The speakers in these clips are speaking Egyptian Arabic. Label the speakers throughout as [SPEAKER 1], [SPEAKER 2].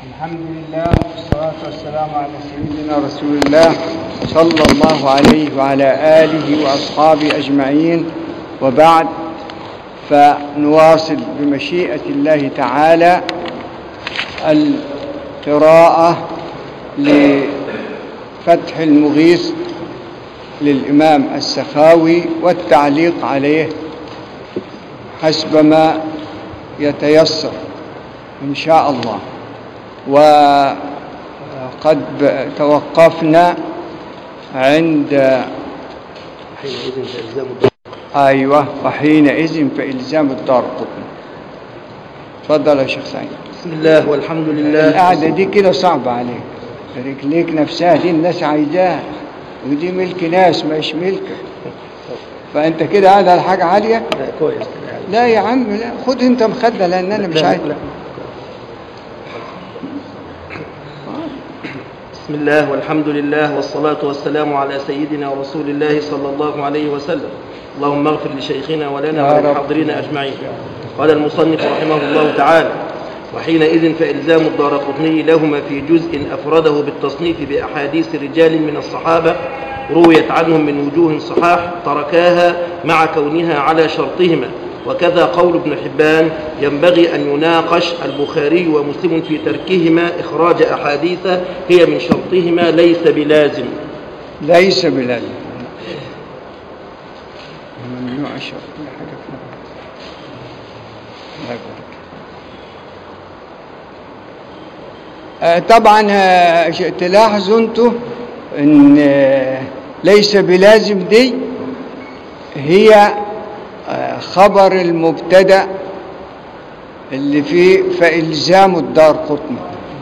[SPEAKER 1] الحمد لله والصلاة والسلام على سيدنا رسول الله صلى الله عليه وعلى آله وأصحابه أجمعين وبعد فنواصل بمشيئة الله تعالى القراءة لفتح المغيث للإمام السخاوي والتعليق عليه حسب ما يتيسر إن شاء الله وقد توقفنا عند
[SPEAKER 2] حينئذ فإلزام
[SPEAKER 1] أيوة وحينئذ فإلزام الدار قطن تفضل يا شيخ سعيد
[SPEAKER 2] بسم الله والحمد لله
[SPEAKER 1] القعدة دي كده صعبة عليك رجليك نفسها دي الناس عايزاها ودي ملك ناس مش ملكك فأنت كده قاعد على حاجة عالية
[SPEAKER 2] لا كويس كده يعني.
[SPEAKER 1] لا يا عم لا خد انت مخدة لأن أنا مش
[SPEAKER 2] لا،
[SPEAKER 1] عايز
[SPEAKER 2] لا. بسم الله والحمد لله والصلاة والسلام على سيدنا ورسول الله صلى الله عليه وسلم اللهم اغفر لشيخنا ولنا
[SPEAKER 1] يا رب.
[SPEAKER 2] وللحاضرين أجمعين قال المصنف رحمه الله تعالى وحينئذ فإلزام الدار قطني لهما في جزء أفرده بالتصنيف بأحاديث رجال من الصحابة رويت عنهم من وجوه صحاح تركاها مع كونها على شرطهما وكذا قول ابن حبان ينبغي أن يناقش البخاري ومسلم في تركهما إخراج أحاديث هي من شرطهما ليس بلازم
[SPEAKER 1] ليس بلازم ممنوع الشرط كل حاجة فيها. الله يبارك. آه، طبعا آه، ش- تلاحظوا انتوا ان آه، ليس بلازم دي هي آه، خبر المبتدا اللي فيه فإلزام الدار قطن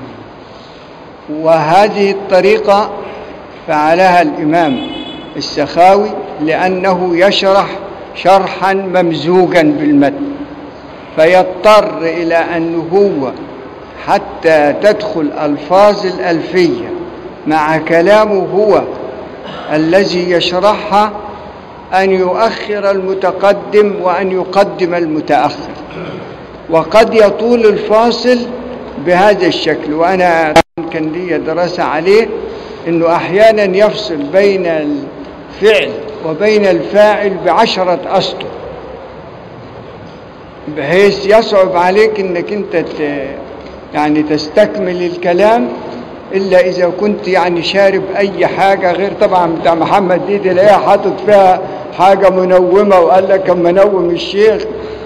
[SPEAKER 1] وهذه الطريقة فعلها الإمام السخاوي لأنه يشرح شرحا ممزوجا بالمتن فيضطر إلى أنه هو حتى تدخل ألفاظ الألفية مع كلامه هو الذي يشرحها أن يؤخر المتقدم وأن يقدم المتأخر وقد يطول الفاصل بهذا الشكل وأنا كان لي دراسة عليه أنه أحيانا يفصل بين الفعل وبين الفاعل بعشرة أسطر بحيث يصعب عليك أنك أنت ت- يعني تستكمل الكلام إلا إذا كنت يعني شارب أي حاجة غير طبعا بتاع محمد دي تلاقيها حاطط فيها حاجة منومة وقال لك كان منوم الشيخ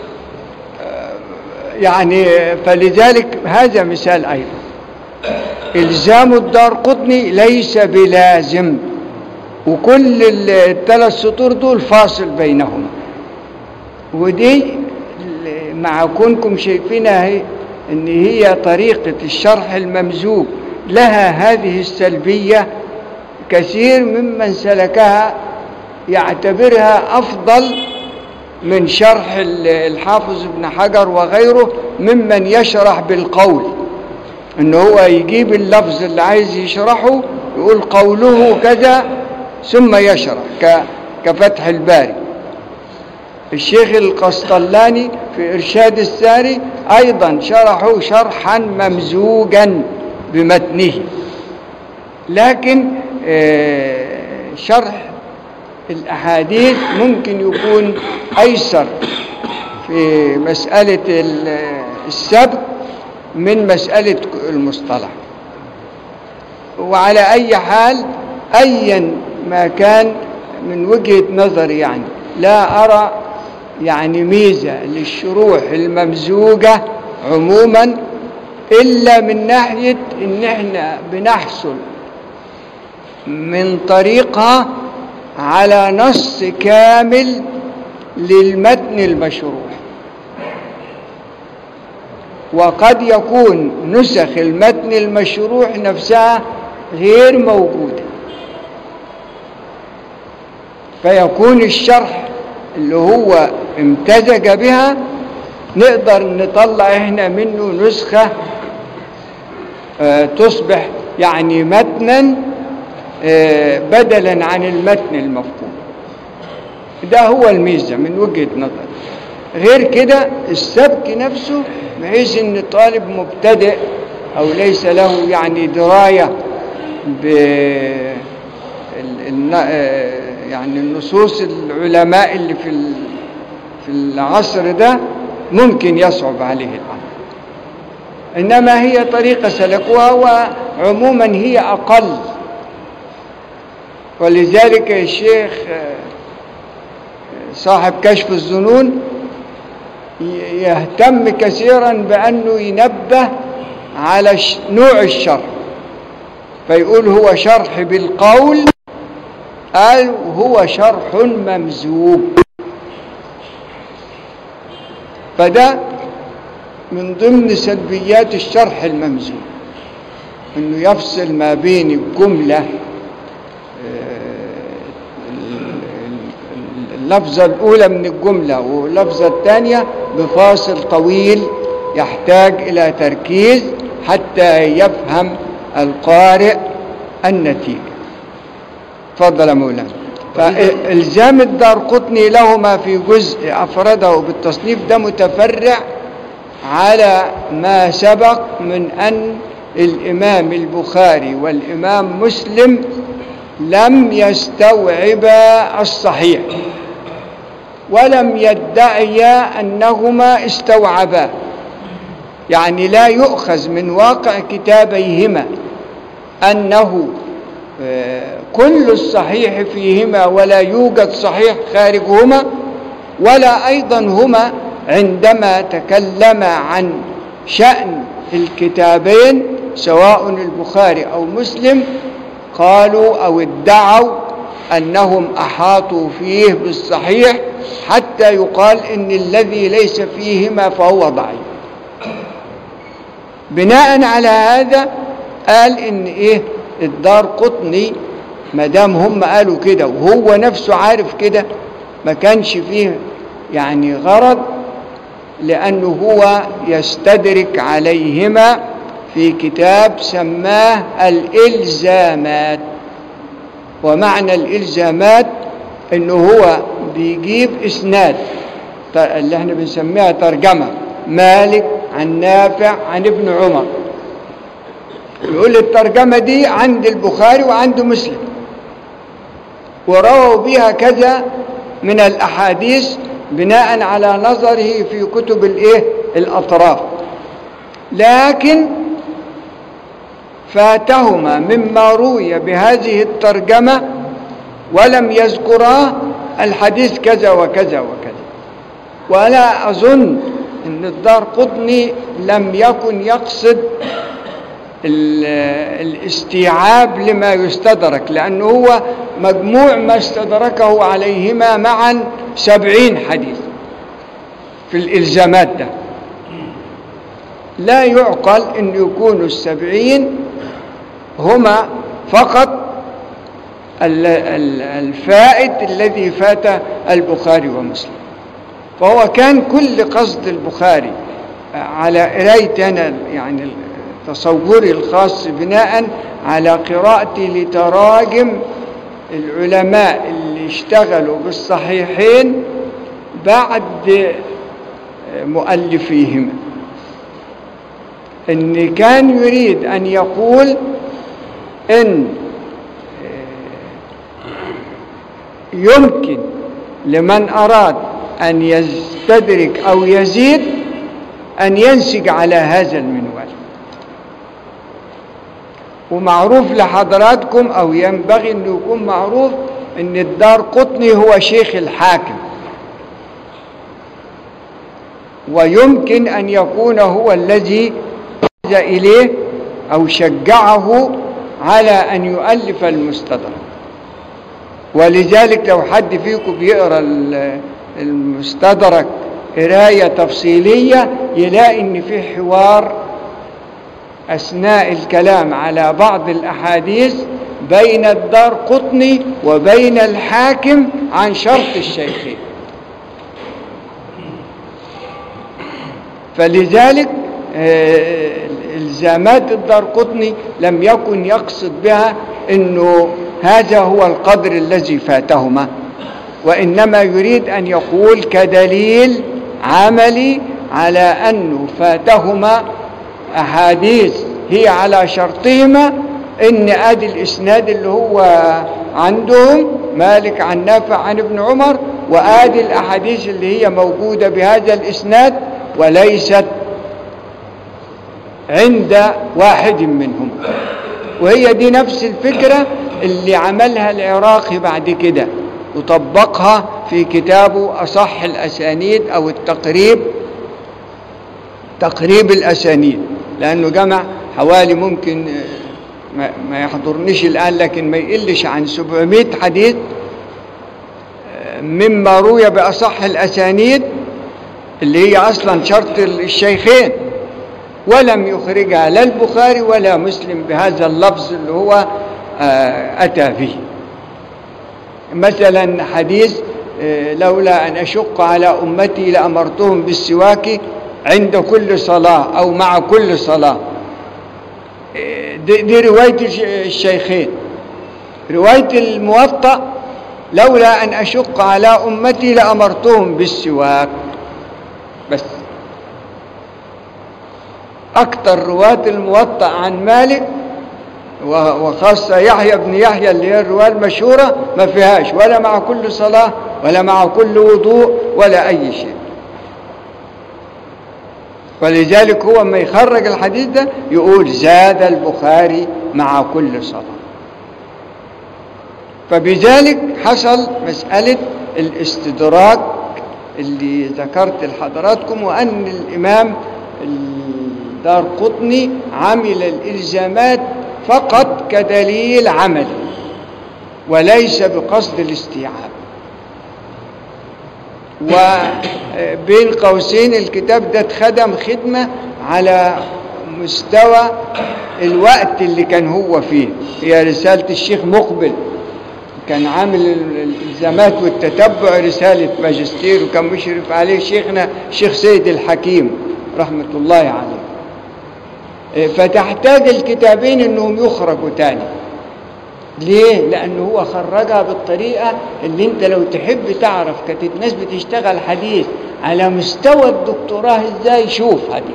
[SPEAKER 1] يعني فلذلك هذا مثال أيضا إلزام الدار قطني ليس بلازم وكل الثلاث سطور دول فاصل بينهم ودي مع كونكم شايفينها هي ان هي طريقة الشرح الممزوج لها هذه السلبية كثير ممن سلكها يعتبرها أفضل من شرح ال- الحافظ ابن حجر وغيره ممن يشرح بالقول ان هو يجيب اللفظ اللي عايز يشرحه يقول قوله كذا ثم يشرح ك- كفتح الباري الشيخ القسطلاني في إرشاد الساري أيضا شرحه شرحا ممزوجا بمتنه لكن آه، شرح الأحاديث ممكن يكون أيسر في مسألة ال- السبق من مسألة المصطلح وعلى أي حال أيا ما كان من وجهة نظري يعني لا أرى يعني ميزة للشروح الممزوجة عموما إلا من ناحية إن إحنا بنحصل من طريقها على نص كامل للمتن المشروح وقد يكون نسخ المتن المشروح نفسها غير موجودة فيكون الشرح اللي هو امتزج بها نقدر نطلع احنا منه نسخة آه، تصبح يعني متنا آه، بدلا عن المتن المفقود ده هو الميزة من وجهة نظري غير كده السبك نفسه بحيث ان طالب مبتدئ أو ليس له يعني دراية ب ال- الن- آه، يعني النصوص العلماء اللي في ال- في العصر ده ممكن يصعب عليه الأمر إنما هي طريقة سلكوها وعموما هي أقل ولذلك الشيخ آه، صاحب كشف الظنون ي- يهتم كثيرا بأنه ينبه على ش- نوع الشرح فيقول هو شرح بالقول قال هو شرح ممزوج فده من ضمن سلبيات الشرح الممزوج انه يفصل ما بين الجمله اللفظة الأولى من الجملة واللفظة الثانية بفاصل طويل يحتاج إلى تركيز حتى يفهم القارئ النتيجة تفضل يا مولانا فإلزام الدار قطني لهما في جزء أفرده بالتصنيف ده متفرع على ما سبق من أن الإمام البخاري والإمام مسلم لم يستوعبا الصحيح ولم يدعيا أنهما استوعبا يعني لا يؤخذ من واقع كتابيهما أنه آه، كل الصحيح فيهما ولا يوجد صحيح خارجهما ولا أيضا هما عندما تكلما عن شأن الكتابين سواء البخاري أو مسلم قالوا أو ادعوا أنهم أحاطوا فيه بالصحيح حتى يقال إن الذي ليس فيهما فهو ضعيف بناء على هذا قال إن إيه الدار قطني ما دام هم قالوا كده وهو نفسه عارف كده ما كانش فيه يعني غرض لأنه هو يستدرك عليهما في كتاب سماه الإلزامات ومعنى الإلزامات إنه هو بيجيب إسناد ت- اللي احنا بنسميها ترجمة مالك عن نافع عن ابن عمر يقول الترجمة دي عند البخاري وعند مسلم ورووا بها كذا من الأحاديث بناء على نظره في كتب الايه الأطراف لكن فاتهما مما روي بهذه الترجمة ولم يذكرا الحديث كذا وكذا وكذا ولا أظن أن الدار قطني لم يكن يقصد ال- الاستيعاب لما يستدرك لأنه هو مجموع ما استدركه عليهما معا سبعين حديث في الإلزامات ده لا يعقل أن يكونوا السبعين هما فقط ال- ال- الفائت الذي فات البخاري ومسلم فهو كان كل قصد البخاري على قرايتي أنا يعني تصوري الخاص بناء على قراءتي لتراجم العلماء اللي اشتغلوا بالصحيحين بعد مؤلفيهما ان كان يريد ان يقول ان يمكن لمن اراد ان يستدرك او يزيد ان ينسج على هذا المنوال ومعروف لحضراتكم او ينبغي انه يكون معروف ان الدار قطني هو شيخ الحاكم ويمكن ان يكون هو الذي أخذ اليه او شجعه على ان يؤلف المستدرك ولذلك لو حد فيكم بيقرا ال- المستدرك قرايه تفصيليه يلاقي ان في حوار اثناء الكلام على بعض الاحاديث بين الدار قطني وبين الحاكم عن شرط الشيخين فلذلك آه، الزامات الدار قطني لم يكن يقصد بها انه هذا هو القدر الذي فاتهما وانما يريد ان يقول كدليل عملي على انه فاتهما احاديث هي على شرطهما ان ادي الاسناد اللي هو عندهم مالك عن نافع عن ابن عمر وادي الاحاديث اللي هي موجوده بهذا الاسناد وليست عند واحد منهم وهي دي نفس الفكره اللي عملها العراقي بعد كده وطبقها في كتابه اصح الاسانيد او التقريب تقريب الاسانيد لانه جمع حوالي ممكن ما- ما يحضرنيش الآن لكن ما يقلش عن 700 حديث آه، مما روي بأصح الأسانيد اللي هي أصلا شرط الشيخين ولم يخرجها لا البخاري ولا مسلم بهذا اللفظ اللي هو آه، أتى به مثلا حديث آه، لولا أن أشق على أمتي لأمرتهم بالسواك عند كل صلاة أو مع كل صلاة دي, دي رواية الش- الشيخين رواية الموطأ لولا أن أشق على أمتي لأمرتهم بالسواك بس أكثر رواة الموطأ عن مالك و- وخاصة يحيى بن يحيى اللي هي الرواية المشهورة ما فيهاش ولا مع كل صلاة ولا مع كل وضوء ولا أي شيء ولذلك هو ما يخرج الحديث ده يقول زاد البخاري مع كل صلاة فبذلك حصل مسألة الاستدراك اللي ذكرت لحضراتكم وأن الإمام الدار قطني عمل الإلزامات فقط كدليل عملي وليس بقصد الاستيعاب وبين قوسين الكتاب ده اتخدم خدمة على مستوى الوقت اللي كان هو فيه هي رسالة الشيخ مقبل كان عامل الالتزامات والتتبع رسالة ماجستير وكان مشرف عليه شيخنا الشيخ سيد الحكيم رحمة الله عليه فتحتاج الكتابين انهم يخرجوا تاني ليه؟ لأنه هو خرجها بالطريقة اللي أنت لو تحب تعرف كانت الناس بتشتغل حديث على مستوى الدكتوراه إزاي شوف حديث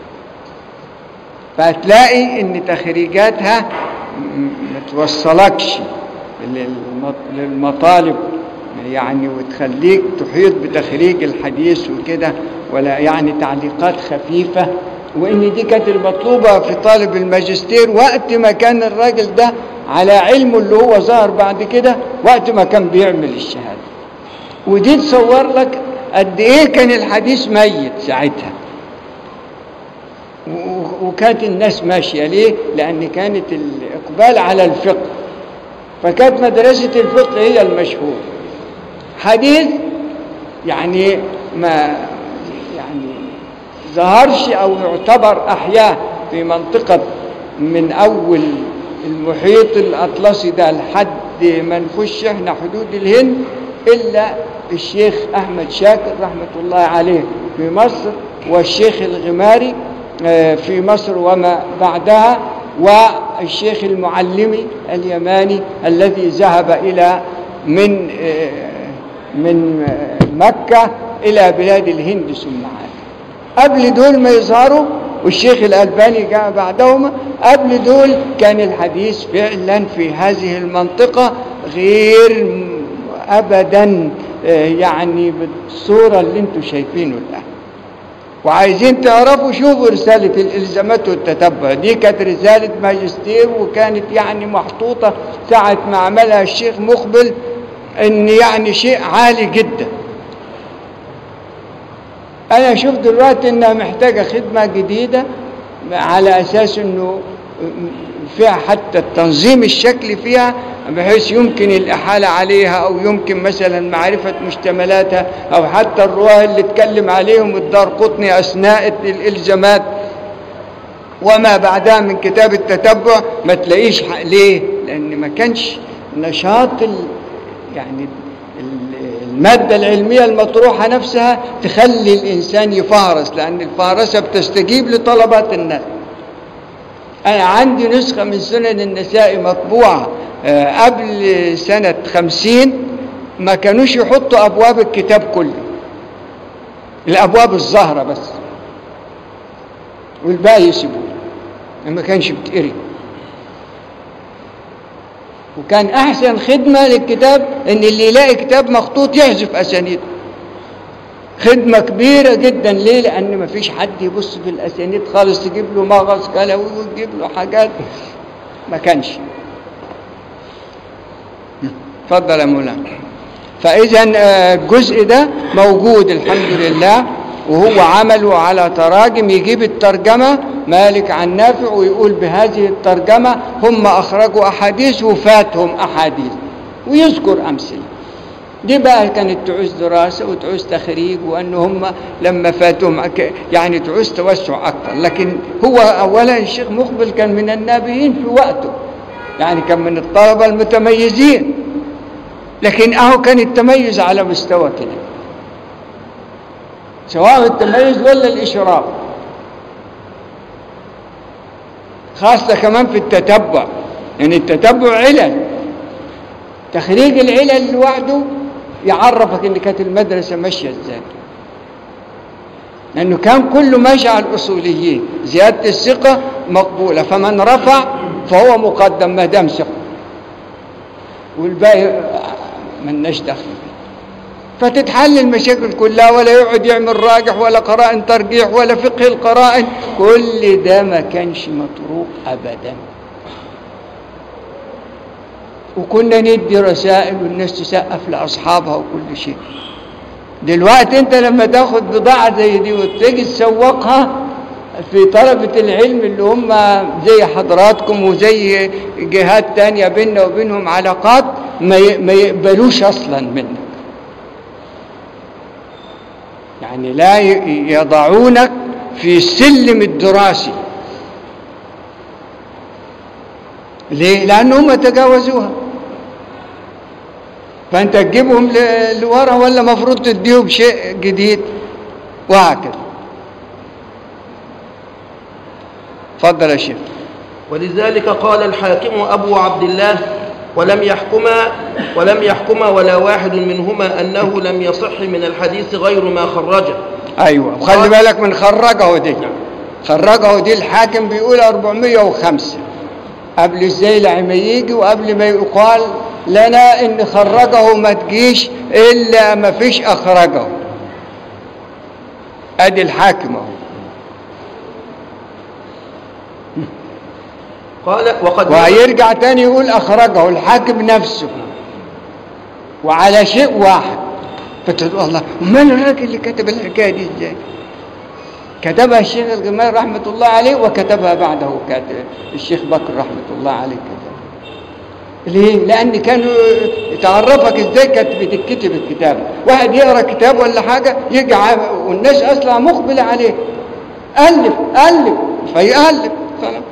[SPEAKER 1] فهتلاقي إن تخريجاتها م- ما توصلكش للم- للمطالب يعني وتخليك تحيط بتخريج الحديث وكده ولا يعني تعليقات خفيفة وإن دي كانت المطلوبة في طالب الماجستير وقت ما كان الراجل ده على علمه اللي هو ظهر بعد كده وقت ما كان بيعمل الشهادة ودي تصور لك قد إيه كان الحديث ميت ساعتها و- وكانت الناس ماشية ليه؟ لأن كانت الإقبال على الفقه فكانت مدرسة الفقه هي المشهورة حديث يعني ما يعني ظهرش أو يعتبر أحياه في منطقة من أول المحيط الأطلسي ده لحد ما نخش احنا حدود الهند إلا الشيخ أحمد شاكر رحمة الله عليه في مصر والشيخ الغماري آه، في مصر وما بعدها والشيخ المعلمي اليماني الذي ذهب إلى من آه، من آه، مكة إلى بلاد الهند ثم عاد قبل دول ما يظهروا والشيخ الألباني جاء بعدهما قبل دول كان الحديث فعلا في هذه المنطقة غير م- أبدا آه، يعني بالصورة اللي انتم شايفينه الآن وعايزين تعرفوا شوفوا رسالة الإلزامات والتتبع دي كانت رسالة ماجستير وكانت يعني محطوطة ساعة ما عملها الشيخ مقبل ان يعني شيء عالي جدا انا اشوف دلوقتي انها محتاجة خدمة جديدة على اساس انه فيها حتى التنظيم الشكلي فيها بحيث يمكن الإحالة عليها أو يمكن مثلا معرفة مشتملاتها أو حتى الرواه اللي اتكلم عليهم الدار قطني أثناء الإلزامات وما بعدها من كتاب التتبع ما تلاقيش حق ليه لأن ما كانش نشاط ال يعني ال- المادة العلمية المطروحة نفسها تخلي الإنسان يفهرس لأن الفهرسة بتستجيب لطلبات الناس أنا عندي نسخة من سنن النساء مطبوعة آه، قبل سنة خمسين ما كانوش يحطوا أبواب الكتاب كله الأبواب الظاهرة بس والباقي يسيبوه ما كانش بتقري وكان احسن خدمه للكتاب ان اللي يلاقي كتاب مخطوط يحذف اسانيده خدمه كبيره جدا ليه لان ما فيش حد يبص في الاسانيد خالص تجيب له مغص كلوي وتجيب له حاجات ما كانش اتفضل يا مولانا فاذا آه، الجزء ده موجود الحمد لله وهو عمله على تراجم يجيب الترجمه مالك عن نافع ويقول بهذه الترجمه هم اخرجوا احاديث وفاتهم احاديث ويذكر امثله دي بقى كانت تعوز دراسة وتعوز تخريج وأن هم لما فاتهم ك- يعني تعوز توسع أكثر لكن هو أولا الشيخ مقبل كان من النابهين في وقته يعني كان من الطلبة المتميزين لكن أهو كان التميز على مستوى كده سواء التميز ولا الإشراف خاصة كمان في التتبع يعني التتبع علل تخريج العلل لوحده يعرفك ان كانت المدرسه ماشيه ازاي لانه كان كله ماشي على الاصوليين زياده الثقه مقبوله فمن رفع فهو مقدم ما دام ثقه والباقي ملناش دخل فتتحل المشاكل كلها ولا يقعد يعمل راجح ولا قرائن ترجيح ولا فقه القرائن كل ده ما كانش مطروق ابدا وكنا ندي رسائل والناس تسقف لاصحابها وكل شيء دلوقتي انت لما تاخد بضاعه زي دي وتيجي تسوقها في طلبة العلم اللي هم زي حضراتكم وزي جهات تانية بيننا وبينهم علاقات ما ي- ما يقبلوش أصلا منك يعني لا ي- يضعونك في السلم الدراسي ليه؟ لأن هم تجاوزوها فأنت تجيبهم ل- لورا ولا مفروض تديهم شيء جديد وهكذا اتفضل يا شيخ
[SPEAKER 2] ولذلك قال الحاكم أبو عبد الله ولم يحكما ولم يحكما ولا واحد منهما أنه لم يصح من الحديث غير ما خرجه
[SPEAKER 1] ايوه وخلي بالك من خرجه دي خرجه دي الحاكم بيقول 405 قبل الزيلع ما يجي وقبل ما يقال لنا ان خرجه ما تجيش الا ما فيش اخرجه ادي الحاكم اهو
[SPEAKER 2] قال وقد
[SPEAKER 1] وهيرجع تاني يقول اخرجه الحاكم نفسه وعلى شيء واحد فتقول الله امال الراجل اللي كتب الحكايه دي ازاي كتبها الشيخ الجمال رحمه الله عليه وكتبها بعده كاتب الشيخ بكر رحمه الله عليه كتب ليه؟ لأن كانوا تعرفك ازاي كانت بتتكتب الكتاب، واحد يقرا كتاب ولا حاجة يجي ع- والناس أصلا مقبلة عليه. ألف ألف فيألف خلاص.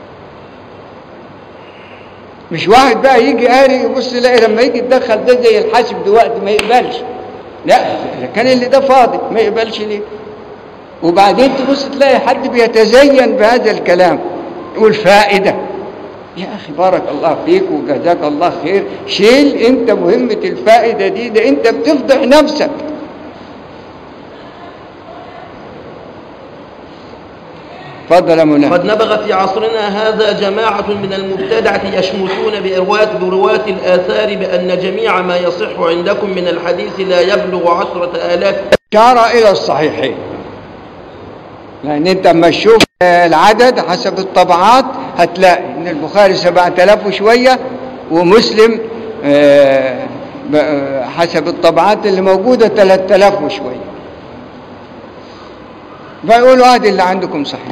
[SPEAKER 1] مش واحد بقى يجي قاري يبص يلاقي لما يجي يتدخل ده زي الحاسب دلوقتي ما يقبلش لا إذا كان اللي ده فاضي ما يقبلش ليه وبعدين تبص تلاقي حد بيتزين بهذا الكلام يقول فائدة يا أخي بارك الله فيك وجزاك الله خير شيل أنت مهمة الفائدة دي ده أنت بتفضح نفسك اتفضل يا مولانا
[SPEAKER 2] قد نبغ في عصرنا هذا جماعة من المبتدعة يشمتون برواة برواة الآثار بأن جميع ما يصح عندكم من الحديث لا يبلغ عشرة آلاف
[SPEAKER 1] إشارة إلى الصحيحين لأن أنت لما تشوف العدد حسب الطبعات هتلاقي إن البخاري 7000 وشوية ومسلم آه، ب- آه، حسب الطبعات اللي موجودة 3000 وشوية فيقولوا هذه اللي عندكم صحيح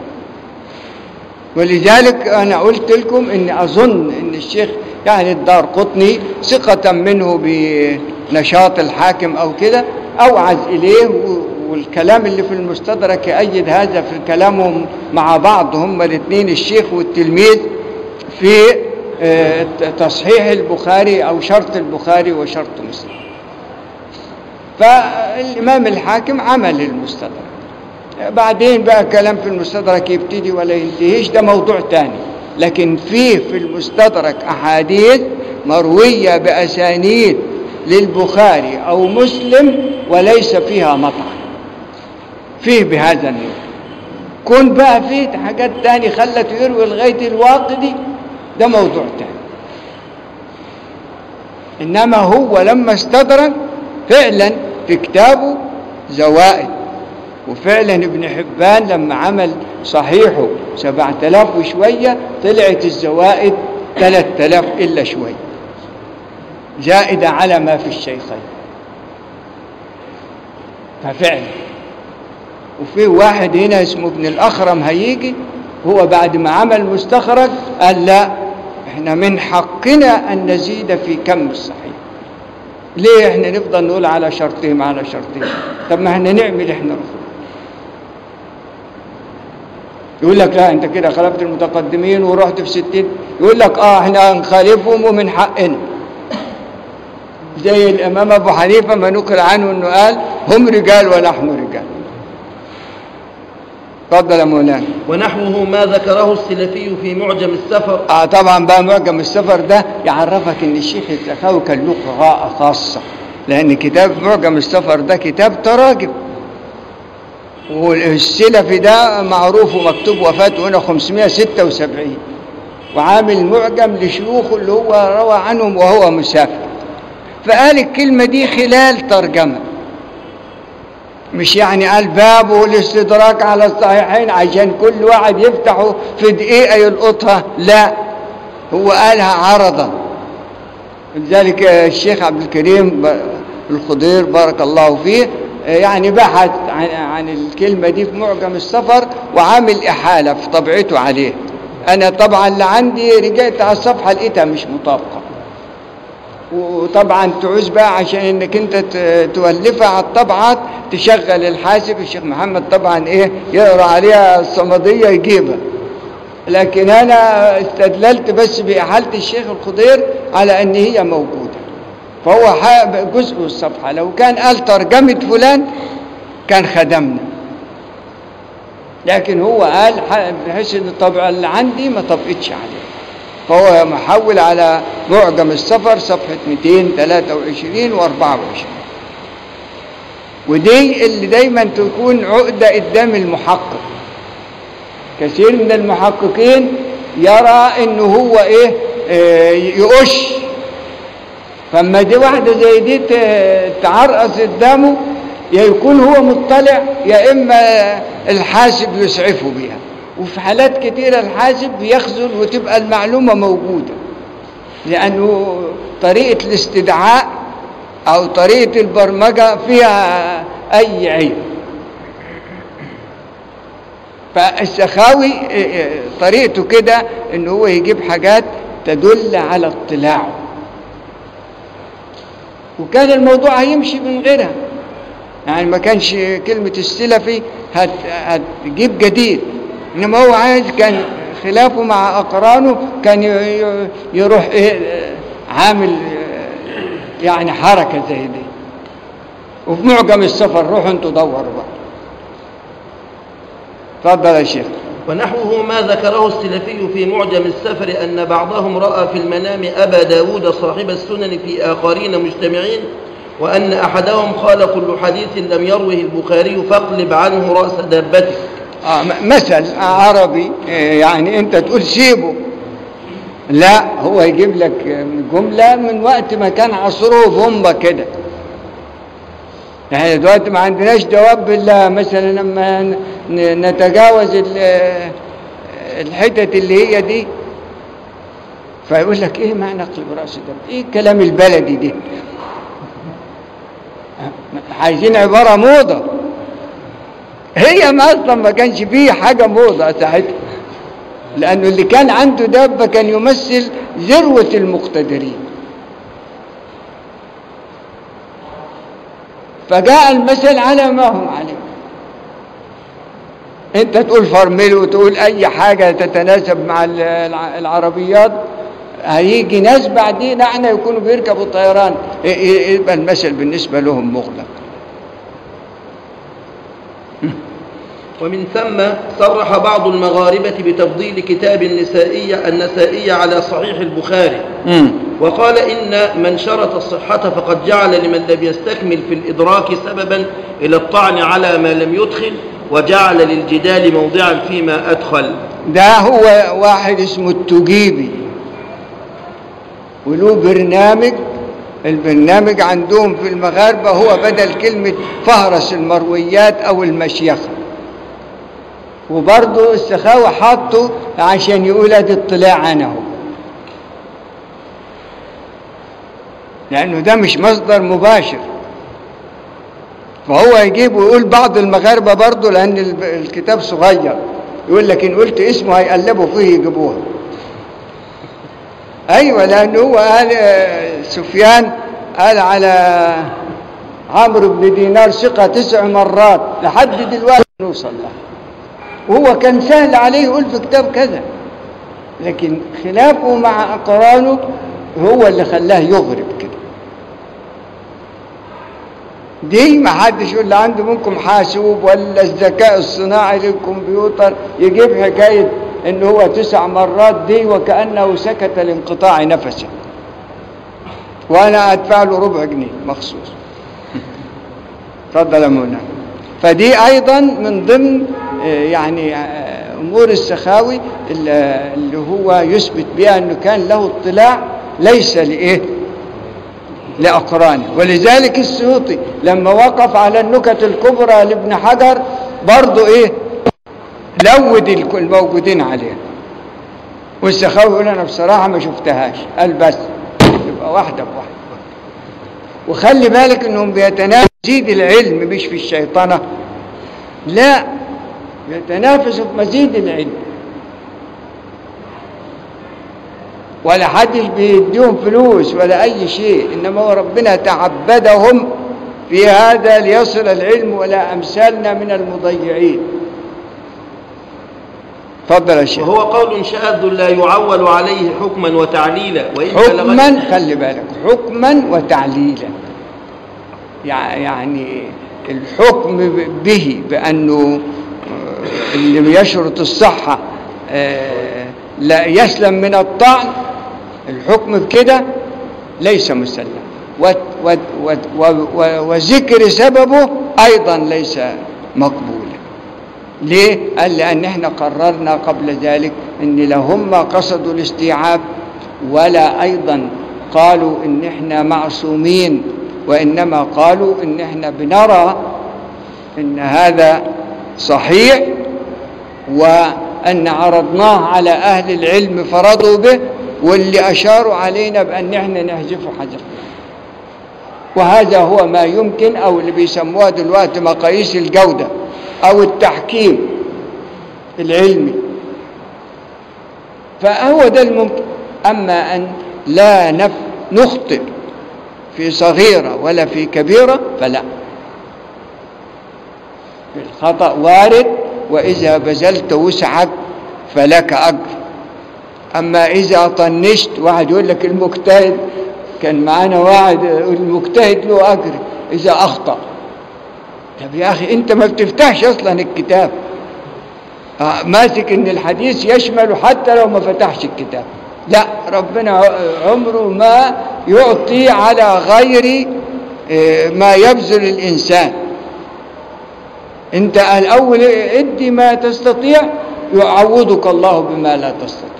[SPEAKER 1] ولذلك أنا قلت لكم إن أظن إن الشيخ يعني الدار قطني ثقة منه بنشاط الحاكم أو كده أوعز إليه و- والكلام اللي في المستدرك يأيد هذا في كلامهم مع بعض هم الاثنين الشيخ والتلميذ في آه، تصحيح البخاري أو شرط البخاري وشرط مسلم فالإمام الحاكم عمل المستدرك بعدين بقى كلام في المستدرك يبتدي ولا ينتهيش ده موضوع تاني لكن فيه في المستدرك أحاديث مروية بأسانيد للبخاري أو مسلم وليس فيها مطعن فيه بهذا النوع كون بقى فيه حاجات تاني خلته يروي لغاية الوقت دي ده موضوع تاني إنما هو لما استدرك فعلا في كتابه زوائد وفعلا ابن حبان لما عمل صحيحه سبعة آلاف وشوية طلعت الزوائد ثلاثة آلاف إلا شوية زائدة على ما في الشيخين ففعلا وفي واحد هنا اسمه ابن الأخرم هيجي هو بعد ما عمل مستخرج قال لا احنا من حقنا أن نزيد في كم الصحيح ليه احنا نفضل نقول على شرطهم على شرطهم طب ما احنا نعمل احنا رفض يقول لك لا انت كده خالفت المتقدمين ورحت في ستين يقول لك اه احنا هنخالفهم ومن حقنا زي الامام ابو حنيفه ما نقل عنه انه قال هم رجال ونحن رجال تفضل يا مولانا
[SPEAKER 2] ونحوه ما ذكره السلفي في معجم السفر
[SPEAKER 1] اه طبعا بقى معجم السفر ده يعرفك ان الشيخ السخاوي كان له قراءه خاصه لان كتاب معجم السفر ده كتاب تراجم والسلفي ده معروف ومكتوب وفاته هنا 576 وعامل معجم لشيوخه اللي هو روى عنهم وهو مسافر فقال الكلمة دي خلال ترجمة مش يعني قال بابه الاستدراك على الصحيحين عشان كل واحد يفتحه في دقيقة يلقطها لا هو قالها عرضا لذلك الشيخ عبد الكريم الخضير بارك الله فيه يعني بحث عن, عن الكلمة دي في معجم السفر وعامل إحالة في طبعته عليه أنا طبعا اللي عندي رجعت على الصفحة لقيتها مش مطابقة وطبعا تعوز بقى عشان انك انت تولفها على الطبعات تشغل الحاسب الشيخ محمد طبعا ايه يقرا عليها الصمديه يجيبها لكن انا استدللت بس باحاله الشيخ الخضير على ان هي موجوده فهو جزء من الصفحه لو كان قال ترجمه فلان كان خدمنا لكن هو قال بحيث ان الطبعه اللي عندي ما طبقتش عليه فهو محول على معجم السفر صفحة 223 و 24 ودي اللي دايما تكون عقدة قدام المحقق كثير من المحققين يرى انه هو ايه اه يقش فما دي واحدة زي دي تعرقص قدامه يا يكون هو مطلع يا اما الحاسب يسعفه بيها وفي حالات كتيرة الحاسب بيخزن وتبقى المعلومة موجودة لأنه طريقة الاستدعاء أو طريقة البرمجة فيها أي عيب فالسخاوي طريقته كده إن هو يجيب حاجات تدل على اطلاعه وكان الموضوع هيمشي من غيرها يعني ما كانش كلمة السلفي هت هتجيب جديد انما هو عايز كان خلافه مع اقرانه كان يروح ايه عامل يعني حركه زي دي وفي معجم السفر روحوا انتوا دوروا بقى اتفضل يا شيخ
[SPEAKER 2] ونحوه ما ذكره السلفي في معجم السفر أن بعضهم رأى في المنام أبا داود صاحب السنن في آخرين مجتمعين وأن أحدهم قال كل حديث لم يروه البخاري فاقلب عنه رأس دابتك
[SPEAKER 1] آه مثل عربي يعني انت تقول سيبه لا هو يجيب لك جملة من وقت ما كان عصره بومبا كده يعني دلوقتي ما عندناش دواب الا مثلا لما نتجاوز الحتت اللي هي دي فيقول لك ايه معنى قلب راس ده ايه الكلام البلدي دي عايزين عبارة موضة هي ما اصلا ما كانش فيه حاجة موضة ساعتها لانه اللي كان عنده دابة كان يمثل ذروة المقتدرين فجاء المثل على ما هم عليه انت تقول فرمل وتقول اي حاجة تتناسب مع العربيات هيجي ناس بعدين احنا يكونوا بيركبوا الطيران يبقى المثل بالنسبة لهم مغلق
[SPEAKER 2] ومن ثم صرح بعض المغاربة بتفضيل كتاب النسائية النسائية على صحيح البخاري
[SPEAKER 1] مم.
[SPEAKER 2] وقال إن من شرط الصحة فقد جعل لمن لم يستكمل في الإدراك سببا إلى الطعن على ما لم يدخل وجعل للجدال موضعا فيما أدخل
[SPEAKER 1] ده هو واحد اسمه التجيبي وله برنامج البرنامج عندهم في المغاربة هو بدل كلمة فهرس المرويات أو المشيخة وبرضه السخاوة حاطه عشان يقول ادي اطلاع أنا هو لأنه ده مش مصدر مباشر فهو يجيب ويقول بعض المغاربة برضه لأن الب- الكتاب صغير يقول لك إن قلت اسمه هيقلبوا فيه يجيبوها أيوة لأنه هو قال آه، سفيان قال على عمرو بن دينار ثقة تسع مرات لحد دلوقتي نوصل له وهو كان سهل عليه يقول في كتاب كذا لكن خلافه مع أقرانه هو اللي خلاه يغرب كده دي ما حدش يقول اللي عنده منكم حاسوب ولا الذكاء الصناعي للكمبيوتر يجيب حكاية ان هو تسع مرات دي وكأنه سكت لانقطاع نفسه وانا ادفع له ربع جنيه مخصوص اتفضل يا مولانا فدي ايضا من ضمن آه، يعني آه، امور السخاوي اللي اللي هو يثبت بها انه كان له اطلاع ليس لايه لأقرانه ولذلك السيوطي لما وقف على النكت الكبرى لابن حجر برضو ايه لود الك- الموجودين عليها والسخاوي يقول انا بصراحة ما شفتهاش قال بس يبقى واحدة بواحدة وخلي بالك انهم بيتنافسوا مزيد العلم مش في الشيطنة لا بيتنافسوا في مزيد العلم ولا حدش بيديهم فلوس ولا أي شيء إنما هو ربنا تعبدهم في هذا ليصل العلم ولا أمثالنا من المضيعين تفضل يا شيخ
[SPEAKER 2] وهو قول شاذ لا يعول عليه حكما وتعليلا وإن بلغت-
[SPEAKER 1] حكما خلي بالك حكما وتعليلا يع- يعني الحكم ب- به بأنه آه، اللي يشرط الصحة آه، لا يسلم من الطعن الحكم بكده ليس مسلم وت- وت- وت- و- و- وذكر سببه أيضا ليس مقبولا ليه؟ قال لأن احنا قررنا قبل ذلك أن لا هم قصدوا الاستيعاب ولا أيضا قالوا إن احنا معصومين وإنما قالوا إن احنا بنرى إن هذا صحيح وأن عرضناه على أهل العلم فرضوا به واللي أشاروا علينا بأن احنا نحذفه حذف وهذا هو ما يمكن أو اللي بيسموها دلوقتي مقاييس الجودة أو التحكيم العلمي فهو ده الممكن أما أن لا نف نخطئ في صغيرة ولا في كبيرة فلا الخطأ وارد وإذا بذلت وسعك فلك أجر أما إذا طنشت واحد يقول لك المجتهد كان معانا واحد يقول المجتهد له أجر إذا أخطأ طب يا أخي أنت ما بتفتحش أصلا الكتاب آه، ماسك إن الحديث يشمل حتى لو ما فتحش الكتاب لا ربنا ع- عمره ما يعطي على غير آه، ما يبذل الإنسان انت الاول ادي ما تستطيع يعوضك الله بما لا تستطيع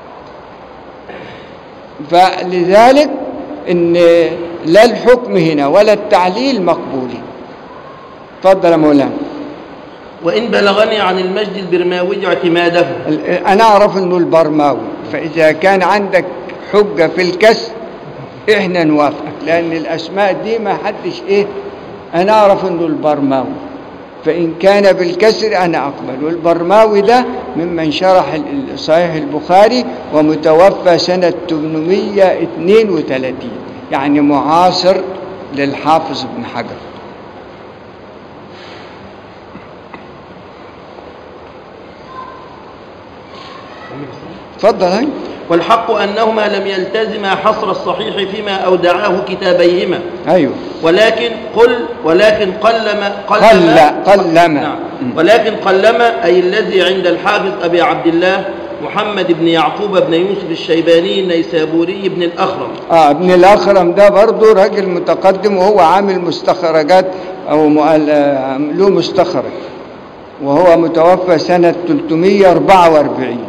[SPEAKER 1] فلذلك ان لا الحكم هنا ولا التعليل مقبولين تفضل يا مولانا
[SPEAKER 2] وإن بلغني عن المجد البرماوي اعتماده
[SPEAKER 1] ال- انا اعرف انه البرماوي فاذا كان عندك حجه في الكسر احنا نوافقك لان الاسماء دي ما حدش ايه انا اعرف انه البرماوي فان كان بالكسر انا اقبل والبرماوي ده ممن شرح ال- ال- صحيح البخاري ومتوفى سنه 832 يعني معاصر للحافظ ابن حجر تفضل هاي
[SPEAKER 2] والحق أنهما لم يلتزما حصر الصحيح فيما أودعاه كتابيهما
[SPEAKER 1] ايوه
[SPEAKER 2] ولكن قل ولكن قلما
[SPEAKER 1] قل قلما
[SPEAKER 2] نعم ولكن قلما أي الذي عند الحافظ أبي عبد الله محمد بن يعقوب بن يوسف الشيباني النيسابوري بن الأخرم
[SPEAKER 1] اه ابن الاخرم ده برضه راجل متقدم وهو عامل مستخرجات او مؤل- آه، له مستخرج وهو متوفى سنة 344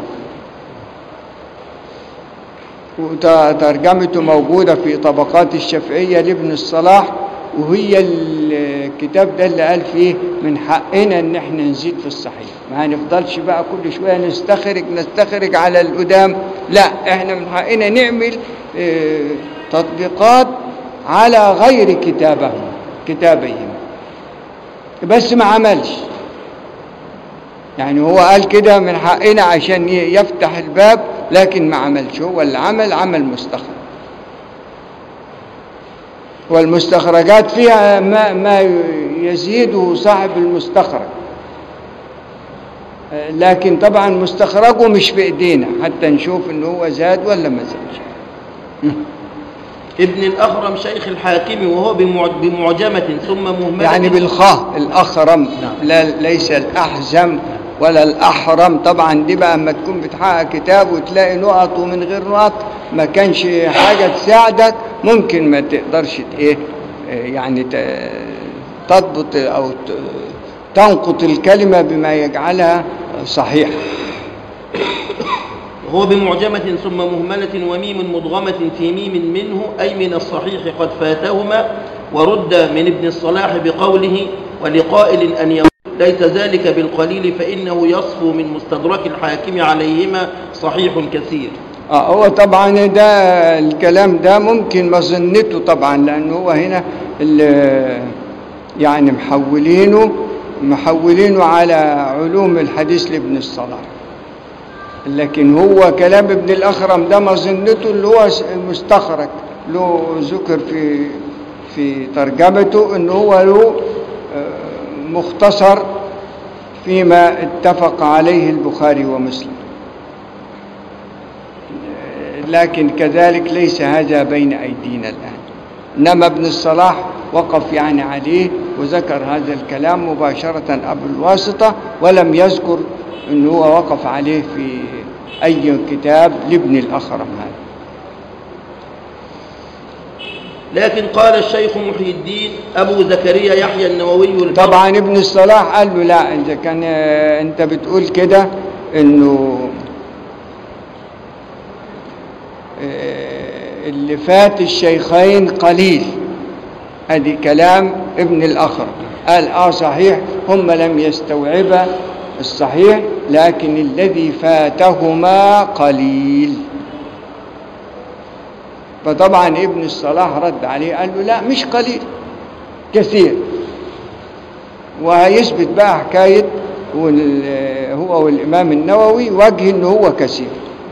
[SPEAKER 1] وترجمته موجودة في طبقات الشافعية لابن الصلاح وهي الكتاب ده اللي قال فيه من حقنا ان احنا نزيد في الصحيح ما هنفضلش بقى كل شوية نستخرج نستخرج على القدام لا احنا من حقنا نعمل اه تطبيقات على غير كتابهم كتابهم بس ما عملش يعني هو قال كده من حقنا عشان يفتح الباب لكن ما عملش هو اللي عمل عمل مستخرج والمستخرجات فيها ما, ما يزيده صاحب المستخرج لكن طبعا مستخرجه مش في ايدينا حتى نشوف ان هو زاد ولا ما زادش
[SPEAKER 2] ابن الأخرم شيخ الحاكم وهو بمعجمة ثم مهملة
[SPEAKER 1] يعني بالخاء الأخرم
[SPEAKER 2] نعم.
[SPEAKER 1] لا ليس الأحزم ولا الأحرم طبعا دي بقى اما تكون بتحقق كتاب وتلاقي نقط ومن غير نقط ما كانش حاجة تساعدك ممكن ما تقدرش ت- ايه إيه يعني ت- تضبط أو ت- تنقط الكلمة بما يجعلها صحيحة
[SPEAKER 2] وهو بمعجمة ثم مهملة وميم مدغمة في ميم منه أي من الصحيح قد فاتهما ورد من ابن الصلاح بقوله ولقائل أن يقول ليس ذلك بالقليل فإنه يصفو من مستدرك الحاكم عليهما صحيح كثير
[SPEAKER 1] آه هو طبعا ده الكلام ده ممكن مظنته طبعا لأنه هو هنا ال- يعني محولينه محولينه على علوم الحديث لابن الصلاح لكن هو كلام ابن الأخرم ده مظنته اللي هو مستخرج له ذكر في في ترجمته ان هو له آه، مختصر فيما اتفق عليه البخاري ومسلم لكن كذلك ليس هذا بين أيدينا الآن إنما ابن الصلاح وقف يعني عليه وذكر هذا الكلام مباشرة أبو الواسطة ولم يذكر أنه هو وقف عليه في أي كتاب لابن الأخرم هذا
[SPEAKER 2] لكن قال الشيخ محي الدين أبو زكريا يحيى النووي الفرد
[SPEAKER 1] طبعا ابن الصلاح قال له لا إذا كان آه، أنت بتقول كده أنه آه، اللي فات الشيخين قليل ادي كلام ابن الاخر قال اه صحيح هم لم يستوعبا الصحيح لكن الذي فاتهما قليل فطبعا ابن الصلاح رد عليه قال له لا مش قليل كثير وهيثبت بقى حكاية وال- هو والإمام النووي وجه إن هو كثير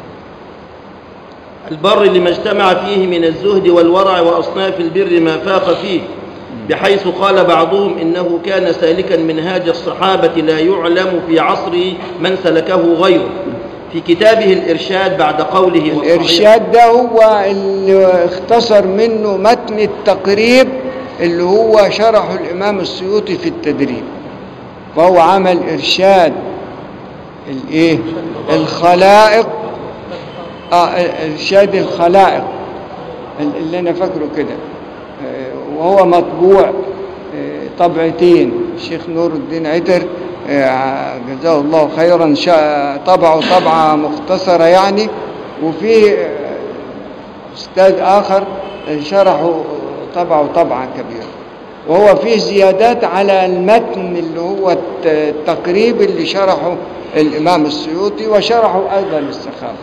[SPEAKER 2] البر لما اجتمع فيه من الزهد والورع وأصناف البر ما فاق فيه بحيث قال بعضهم إنه كان سالكا منهاج الصحابة لا يعلم في عصره من سلكه غيره في كتابه الإرشاد بعد قوله والصحيح
[SPEAKER 1] الإرشاد ده هو اللي اختصر منه متن التقريب اللي هو شرحه الإمام السيوطي في التدريب فهو عمل إرشاد الإيه الخلائق آه إرشاد الخلائق اللي أنا فاكره كده آه، وهو مطبوع آه، طبعتين الشيخ نور الدين عتر آه، جزاه الله خيرا شا- طبعه طبعة مختصرة يعني وفي آه، أستاذ آخر شرحه طبعه طبعة كبيرة وهو فيه زيادات على المتن اللي هو الت- التقريب اللي شرحه الإمام السيوطي وشرحه أيضا السخاوي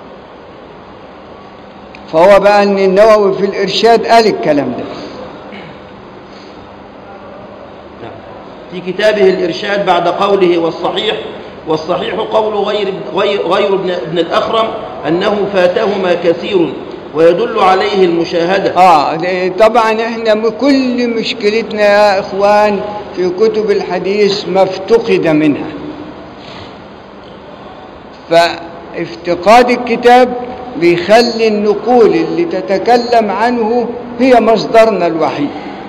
[SPEAKER 1] فهو بقى أن النووي في الإرشاد قال الكلام ده
[SPEAKER 2] في كتابه الإرشاد بعد قوله والصحيح والصحيح قول غير غير, غير ابن, ابن الأخرم أنه فاتهما كثير ويدل عليه المشاهدة
[SPEAKER 1] آه ده- طبعا احنا م- كل مشكلتنا يا إخوان في كتب الحديث ما افتقد منها فافتقاد الكتاب بيخلي النقول اللي تتكلم عنه هي مصدرنا الوحيد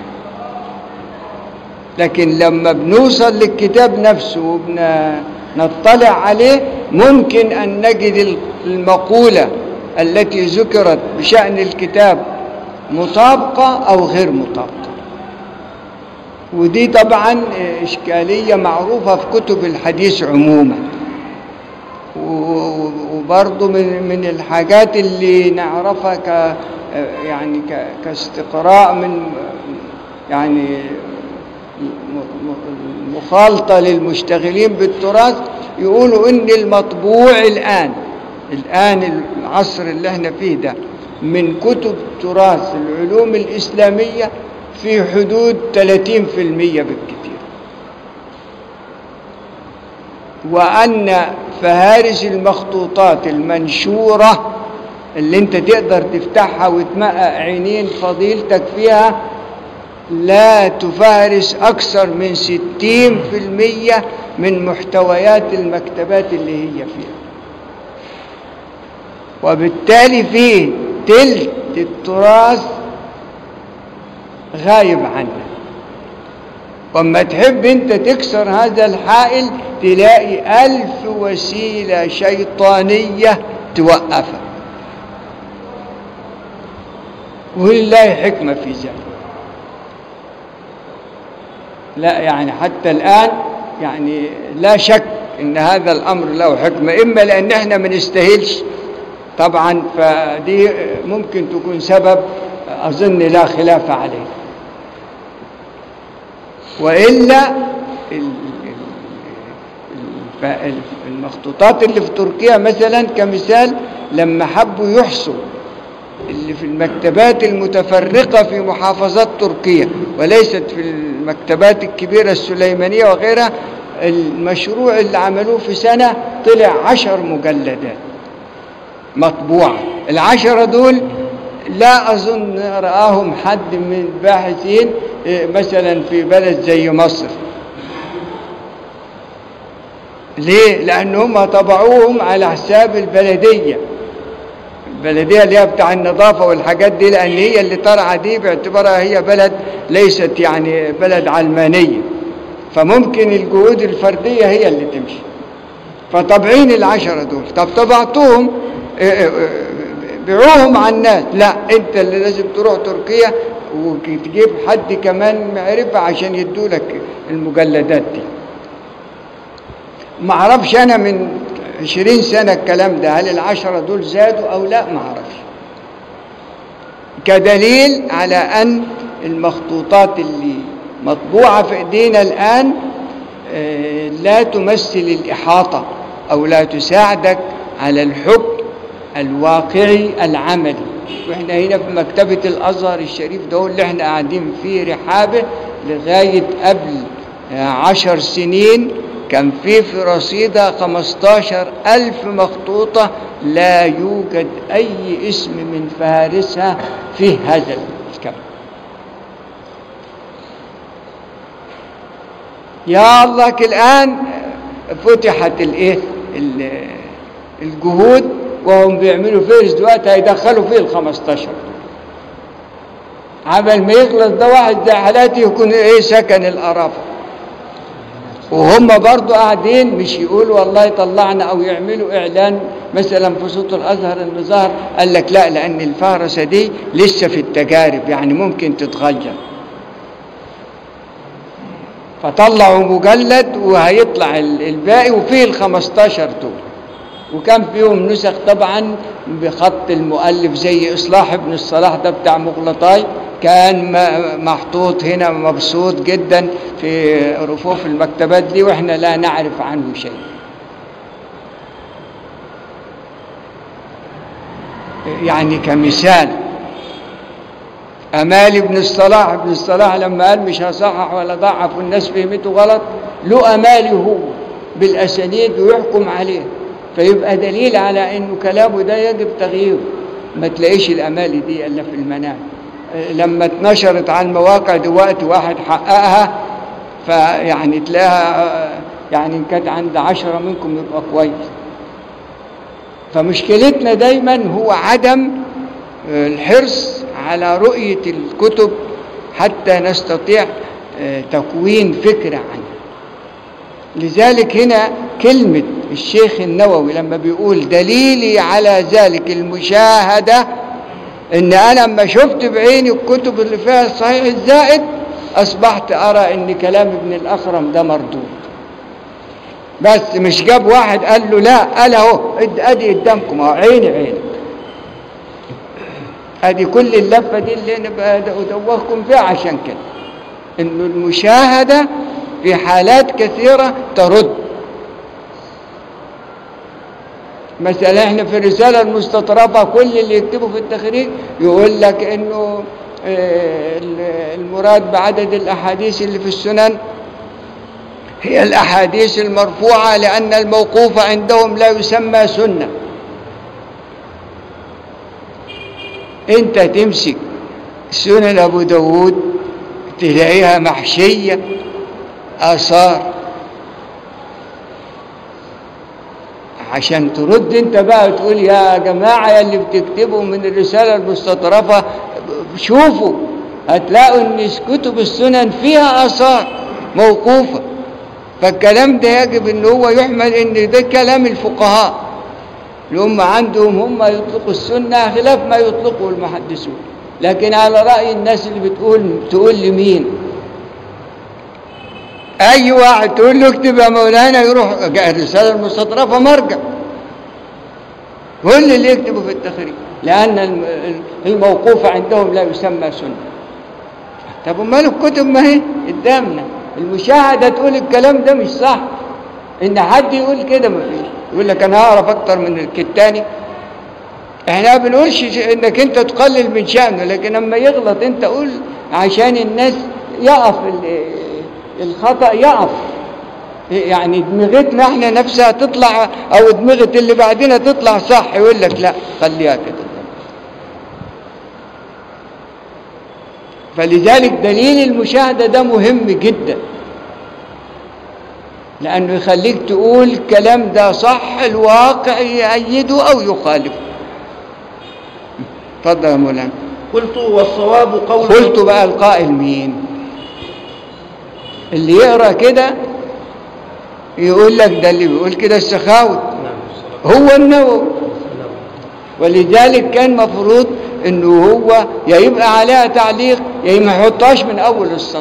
[SPEAKER 1] لكن لما بنوصل للكتاب نفسه وبنطلع عليه ممكن أن نجد المقولة التي ذكرت بشأن الكتاب مطابقة أو غير مطابقة ودي طبعا إشكالية معروفة في كتب الحديث عموما و- وبرضه من من الحاجات اللي نعرفها ك يعني ك- كاستقراء من يعني م- م- مخالطة للمشتغلين بالتراث يقولوا إن المطبوع الآن الآن العصر اللي احنا فيه ده من كتب تراث العلوم الإسلامية في حدود 30% بالكثير وأن فهارس المخطوطات المنشورة اللي انت تقدر تفتحها وتمقق عينين فضيلتك فيها لا تفارس أكثر من 60% من محتويات المكتبات اللي هي فيها وبالتالي فيه تلت التراث غايب عنه وما تحب انت تكسر هذا الحائل تلاقي ألف وسيلة شيطانية توقفك ولله حكمة في ذلك لا يعني حتى الآن يعني لا شك ان هذا الامر له حكمة اما لان احنا ما نستاهلش طبعا فدي ممكن تكون سبب اظن لا خلاف عليه والا ال- ال- الف- المخطوطات اللي في تركيا مثلا كمثال لما حبوا يحصوا اللي في المكتبات المتفرقة في محافظات تركيا وليست في المكتبات الكبيرة السليمانية وغيرها المشروع اللي عملوه في سنة طلع عشر مجلدات مطبوعة العشرة دول لا أظن رآهم حد من الباحثين إيه، مثلا في بلد زي مصر ليه؟ لأن هم طبعوهم على حساب البلدية البلدية اللي هي بتاع النظافة والحاجات دي لأن هي اللي طالعة دي باعتبارها هي بلد ليست يعني بلد علمانية فممكن الجهود الفردية هي اللي تمشي فطبعين العشرة دول طب طبعتوهم اه، اه، اه، بيعوهم على الناس لا انت اللي لازم تروح تركيا وتجيب حد كمان معرفة عشان يدولك المجلدات دي ما اعرفش انا من عشرين سنة الكلام ده هل العشرة دول زادوا او لا ما اعرفش كدليل على ان المخطوطات اللي مطبوعة في ايدينا الان آه، لا تمثل الإحاطة أو لا تساعدك على الحكم الواقعي العملي واحنا هنا في مكتبة الأزهر الشريف ده اللي احنا قاعدين فيه رحابه لغاية قبل آه، عشر سنين كان في في رصيدها 15 ألف مخطوطة لا يوجد أي اسم من فهارسها في هذا الكم يا الله الآن فتحت الايه ال- الجهود وهم بيعملوا فيرس دلوقتي هيدخلوا فيه ال 15 عمل ما يخلص ده واحد زي حالاتي يكون ايه سكن القرافه وهم برضو قاعدين مش يقولوا والله طلعنا او يعملوا اعلان مثلا في صوت الازهر اللي ظهر قال لك لا لان الفهرسه دي لسه في التجارب يعني ممكن تتغير فطلعوا مجلد وهيطلع ال- الباقي وفيه ال 15 دول وكان فيهم نسخ طبعا بخط المؤلف زي اصلاح ابن الصلاح ده بتاع مغلطاي كان م- محطوط هنا مبسوط جدا في رفوف المكتبات دي واحنا لا نعرف عنه شيء يعني كمثال أمال ابن الصلاح ابن الصلاح لما قال مش هصحح ولا ضعف والناس فهمته غلط له أمالي هو بالأسانيد ويحكم عليه فيبقى دليل على أنه كلامه ده يجب تغييره ما تلاقيش الأمالي دي إلا في المنام آه، لما اتنشرت على المواقع دلوقتي واحد حققها فيعني تلاقيها آه، يعني إن كانت عند عشرة منكم يبقى كويس فمشكلتنا دايما هو عدم آه، الحرص على رؤية الكتب حتى نستطيع آه، تكوين فكرة عنها لذلك هنا كلمة الشيخ النووي لما بيقول دليلي على ذلك المشاهدة ان انا لما شفت بعيني الكتب اللي فيها الصحيح الزائد أصبحت أرى إن كلام ابن الأخرم ده مردود بس مش جاب واحد قال له لا قال اهو اد- ادي قدامكم اهو عيني عيني ادي كل اللفه دي اللي انا بدوخكم فيها عشان كده انه المشاهده في حالات كثيره ترد مثلا احنا في الرساله المستطرفه كل اللي يكتبوا في التخريج يقول لك انه آه، المراد بعدد الاحاديث اللي في السنن هي الأحاديث المرفوعة لأن الموقوف عندهم لا يسمى سنة أنت تمسك سنن أبو داود تلاقيها محشية آثار عشان ترد انت بقى تقول يا جماعة يا اللي بتكتبوا من الرسالة المستطرفة شوفوا هتلاقوا ان كتب السنن فيها آثار موقوفة فالكلام ده يجب ان هو يحمل ان ده كلام الفقهاء اللي هم عندهم هم يطلقوا السنة خلاف ما يطلقه المحدثون لكن على رأي الناس اللي بتقول تقول لمين اي واحد تقول له اكتب يا مولانا يروح الرسالة المستطرفة مرجع كل اللي يكتبوا في التخريج لأن الم- الموقوف عندهم لا يسمى سنة طب امال الكتب ما هي قدامنا المشاهدة تقول الكلام ده مش صح ان حد يقول كده ما فيش يقول لك انا هعرف اكتر من التاني احنا ما بنقولش ش- انك انت تقلل من شأنه لكن لما يغلط انت قول عشان الناس يقف ال- الخطأ يقف يعني دماغتنا احنا نفسها تطلع او دماغة اللي بعدنا تطلع صح يقول لك لا خليها كده فلذلك دليل المشاهدة ده مهم جدا لأنه يخليك تقول الكلام ده صح الواقع يأيده أو يخالفه اتفضل يا مولانا
[SPEAKER 2] قلت والصواب قول
[SPEAKER 1] قلت بقى القائل مين اللي يقرأ كده يقول لك ده اللي بيقول كده السخاوي
[SPEAKER 2] نعم
[SPEAKER 1] هو النووي ولذلك كان مفروض انه هو يا يبقى عليها تعليق يا ما يحطهاش من اول السطر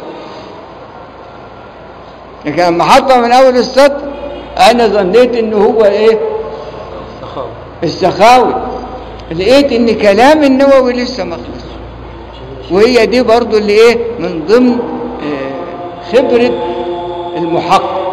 [SPEAKER 1] لكن لما حطها من اول السطر انا ظنيت انه هو ايه
[SPEAKER 2] سخاوة
[SPEAKER 1] السخاوي لقيت ان كلام النووي لسه ما خلص وهي دي برضو اللي ايه من ضمن آه، خبرة المحقق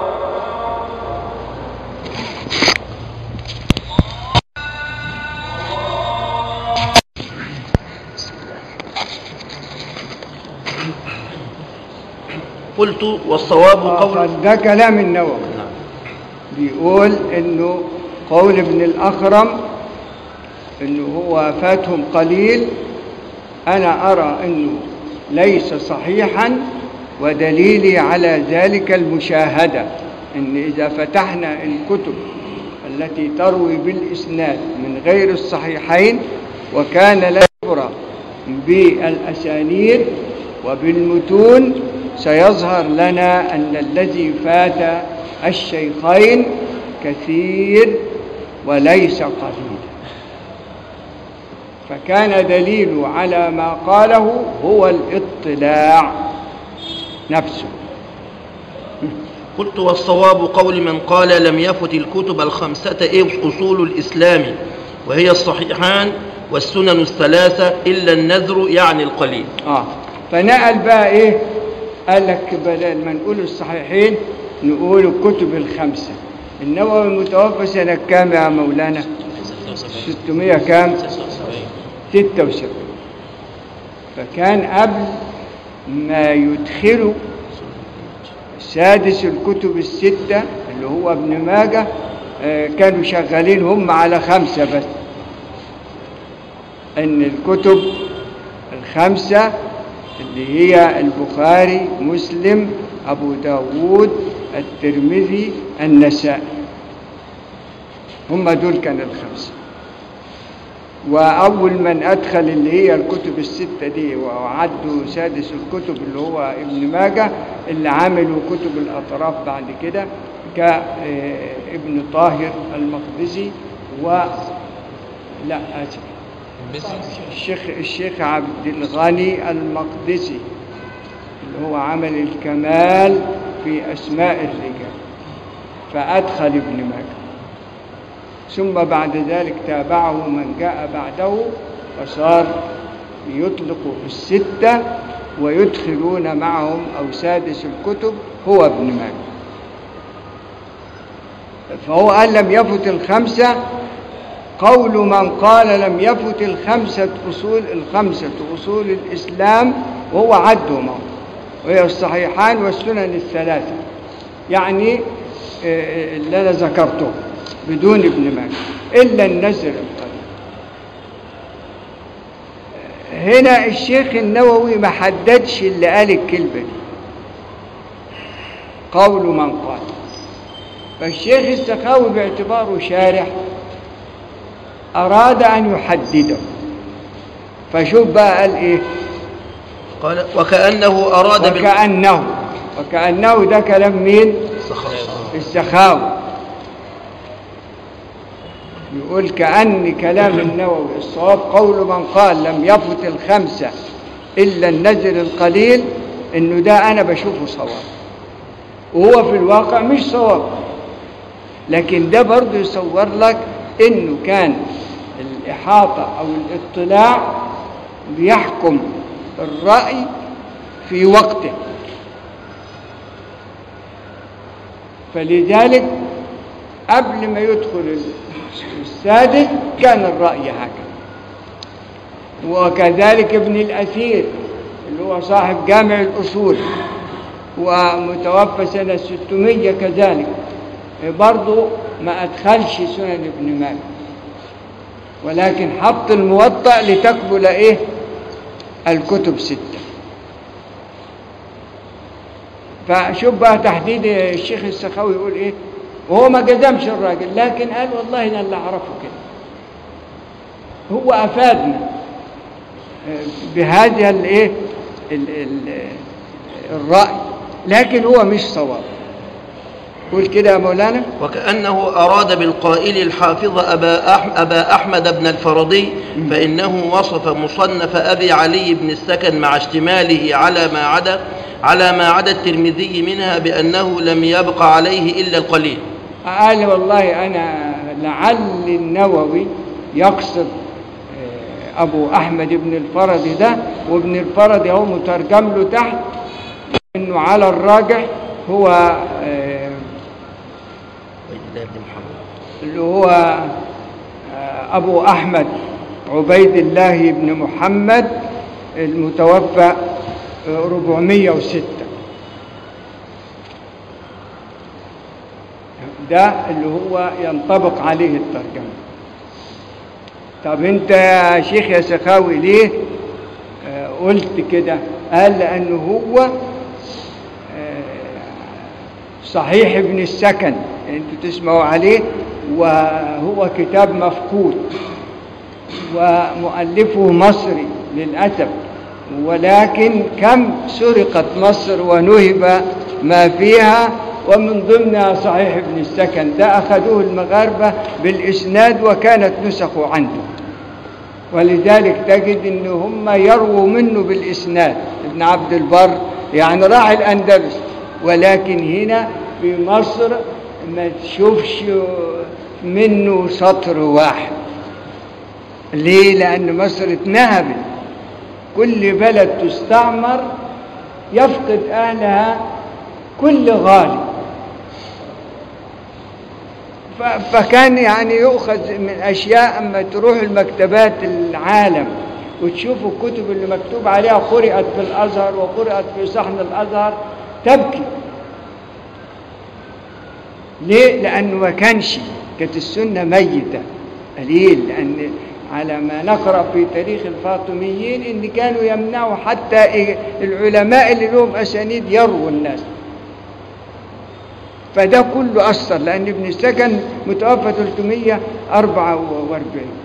[SPEAKER 2] قلت والصواب قول
[SPEAKER 1] ده كلام النووي
[SPEAKER 2] نعم
[SPEAKER 1] بيقول انه قول ابن الاخرم انه هو فاتهم قليل انا ارى انه ليس صحيحا ودليلي على ذلك المشاهده ان اذا فتحنا الكتب التي تروي بالاسناد من غير الصحيحين وكان لا يبرى بالاسانيد وبالمتون سيظهر لنا ان الذي فات الشيخين كثير وليس قليلا فكان دليل على ما قاله هو الاطلاع نفسه
[SPEAKER 2] قلت والصواب قول من قال لم يفت الكتب الخمسة إيه أصول الإسلام وهي الصحيحان والسنن الثلاثة إلا النذر يعني القليل
[SPEAKER 1] اه فنقل بقى ايه قال لك بدل ما نقول الصحيحين نقول الكتب الخمسة النووي المتوفى سنة كام يا مولانا 600 كام 76 فكان قبل ما يدخلوا سادس الكتب الستة اللي هو ابن ماجه آه، كانوا شغالين هم على خمسة بس ان الكتب الخمسة اللي هي البخاري مسلم أبو داود الترمذي النسائي هم دول كانوا الخمسة وأول من أدخل اللي هي الكتب الستة دي وعدوا سادس الكتب اللي هو ابن ماجه اللي عملوا كتب الأطراف بعد كده كابن طاهر المقدسي و لا آسف الشيخ الشيخ عبد الغني المقدسي اللي هو عمل الكمال في أسماء الرجال فأدخل ابن ماجه ثم بعد ذلك تابعه من جاء بعده فصار يطلق الستة ويدخلون معهم أو سادس الكتب هو ابن ماجه فهو قال لم يفت الخمسة قول من قال لم يفت الخمسة أصول الخمسة أصول الإسلام وهو عدهم وهي الصحيحان والسنن الثلاثة يعني آه، اللي أنا ذكرته بدون ابن ماجه إلا النزل القليل هنا الشيخ النووي ما حددش اللي قال الكلمة دي قول من قال فالشيخ السخاوي باعتباره شارح أراد أن يحدده فشوف بقى قال إيه
[SPEAKER 2] قال وكأنه أراد بال...
[SPEAKER 1] وكأنه وكأنه ده كلام مين السخاوي يقول كأن كلام النووي الصواب قول من قال لم يفت الخمسة إلا النزل القليل إنه ده أنا بشوفه صواب وهو في الواقع مش صواب لكن ده برضه يصور لك إنه كان الإحاطة أو الاطلاع بيحكم الرأي في وقته فلذلك قبل ما يدخل السادس كان الرأي هكذا وكذلك ابن الأثير اللي هو صاحب جامع الأصول ومتوفى سنة 600 كذلك برضه ما أدخلش سنن ابن ماجه ولكن حط الموطأ لتقبل إيه الكتب ستة فشوف بقى تحديد الشيخ السخاوي يقول إيه وهو ما جزمش الراجل لكن قال والله انا اللي اعرفه كده هو افادنا بهذا الايه ال- ال- الراي لكن هو مش صواب قول كده يا مولانا
[SPEAKER 2] وكأنه أراد بالقائل الحافظ أبا, أح... أبا أحمد بن الفرضي فإنه وصف مصنف أبي علي بن السكن مع اشتماله على ما عدا على ما عدا الترمذي منها بأنه لم يبق عليه إلا القليل
[SPEAKER 1] قال والله انا لعل النووي يقصد آه، ابو احمد بن الفرد ده وابن الفرد اهو مترجم له تحت انه على الراجح هو آه، اللي هو آه، أبو أحمد عبيد الله بن محمد المتوفى آه، 406 ده اللي هو ينطبق عليه الترجمة طب انت يا شيخ يا سخاوي ليه آه، قلت كده قال لأنه هو آه، صحيح ابن السكن انتوا تسمعوا عليه وهو كتاب مفقود ومؤلفه مصري للأسف ولكن كم سرقت مصر ونهب ما فيها ومن ضمنها صحيح ابن السكن ده أخذوه المغاربة بالإسناد وكانت نسخه عنده ولذلك تجد ان هم يرووا منه بالاسناد ابن عبد البر يعني راح الاندلس ولكن هنا في مصر ما تشوفش منه سطر واحد ليه لان مصر اتنهبت كل بلد تستعمر يفقد اهلها كل غالي ف- فكان يعني يؤخذ من أشياء أما تروح المكتبات العالم وتشوفوا الكتب اللي مكتوب عليها قرأت في الأزهر وقرأت في صحن الأزهر تبكي ليه؟ لأنه ما كانش كانت السنة ميتة قليل لأن على ما نقرأ في تاريخ الفاطميين إن كانوا يمنعوا حتى إيه العلماء اللي لهم أسانيد يرووا الناس فده كله أثر لأن ابن السكن متوفى 344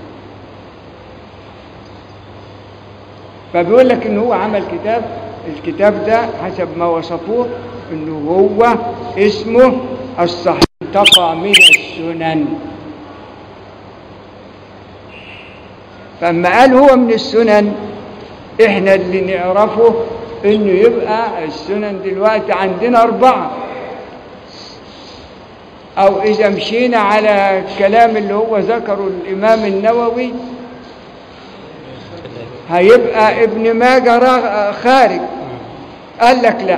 [SPEAKER 1] فبيقول لك إن هو عمل كتاب الكتاب ده حسب ما وصفوه إنه هو اسمه الصحيح انتقى من السنن فأما قال هو من السنن إحنا اللي نعرفه انه يبقى السنن دلوقتي عندنا اربعه او اذا مشينا على الكلام اللي هو ذكره الامام النووي هيبقى ابن ماجه را- خارج قال لك لا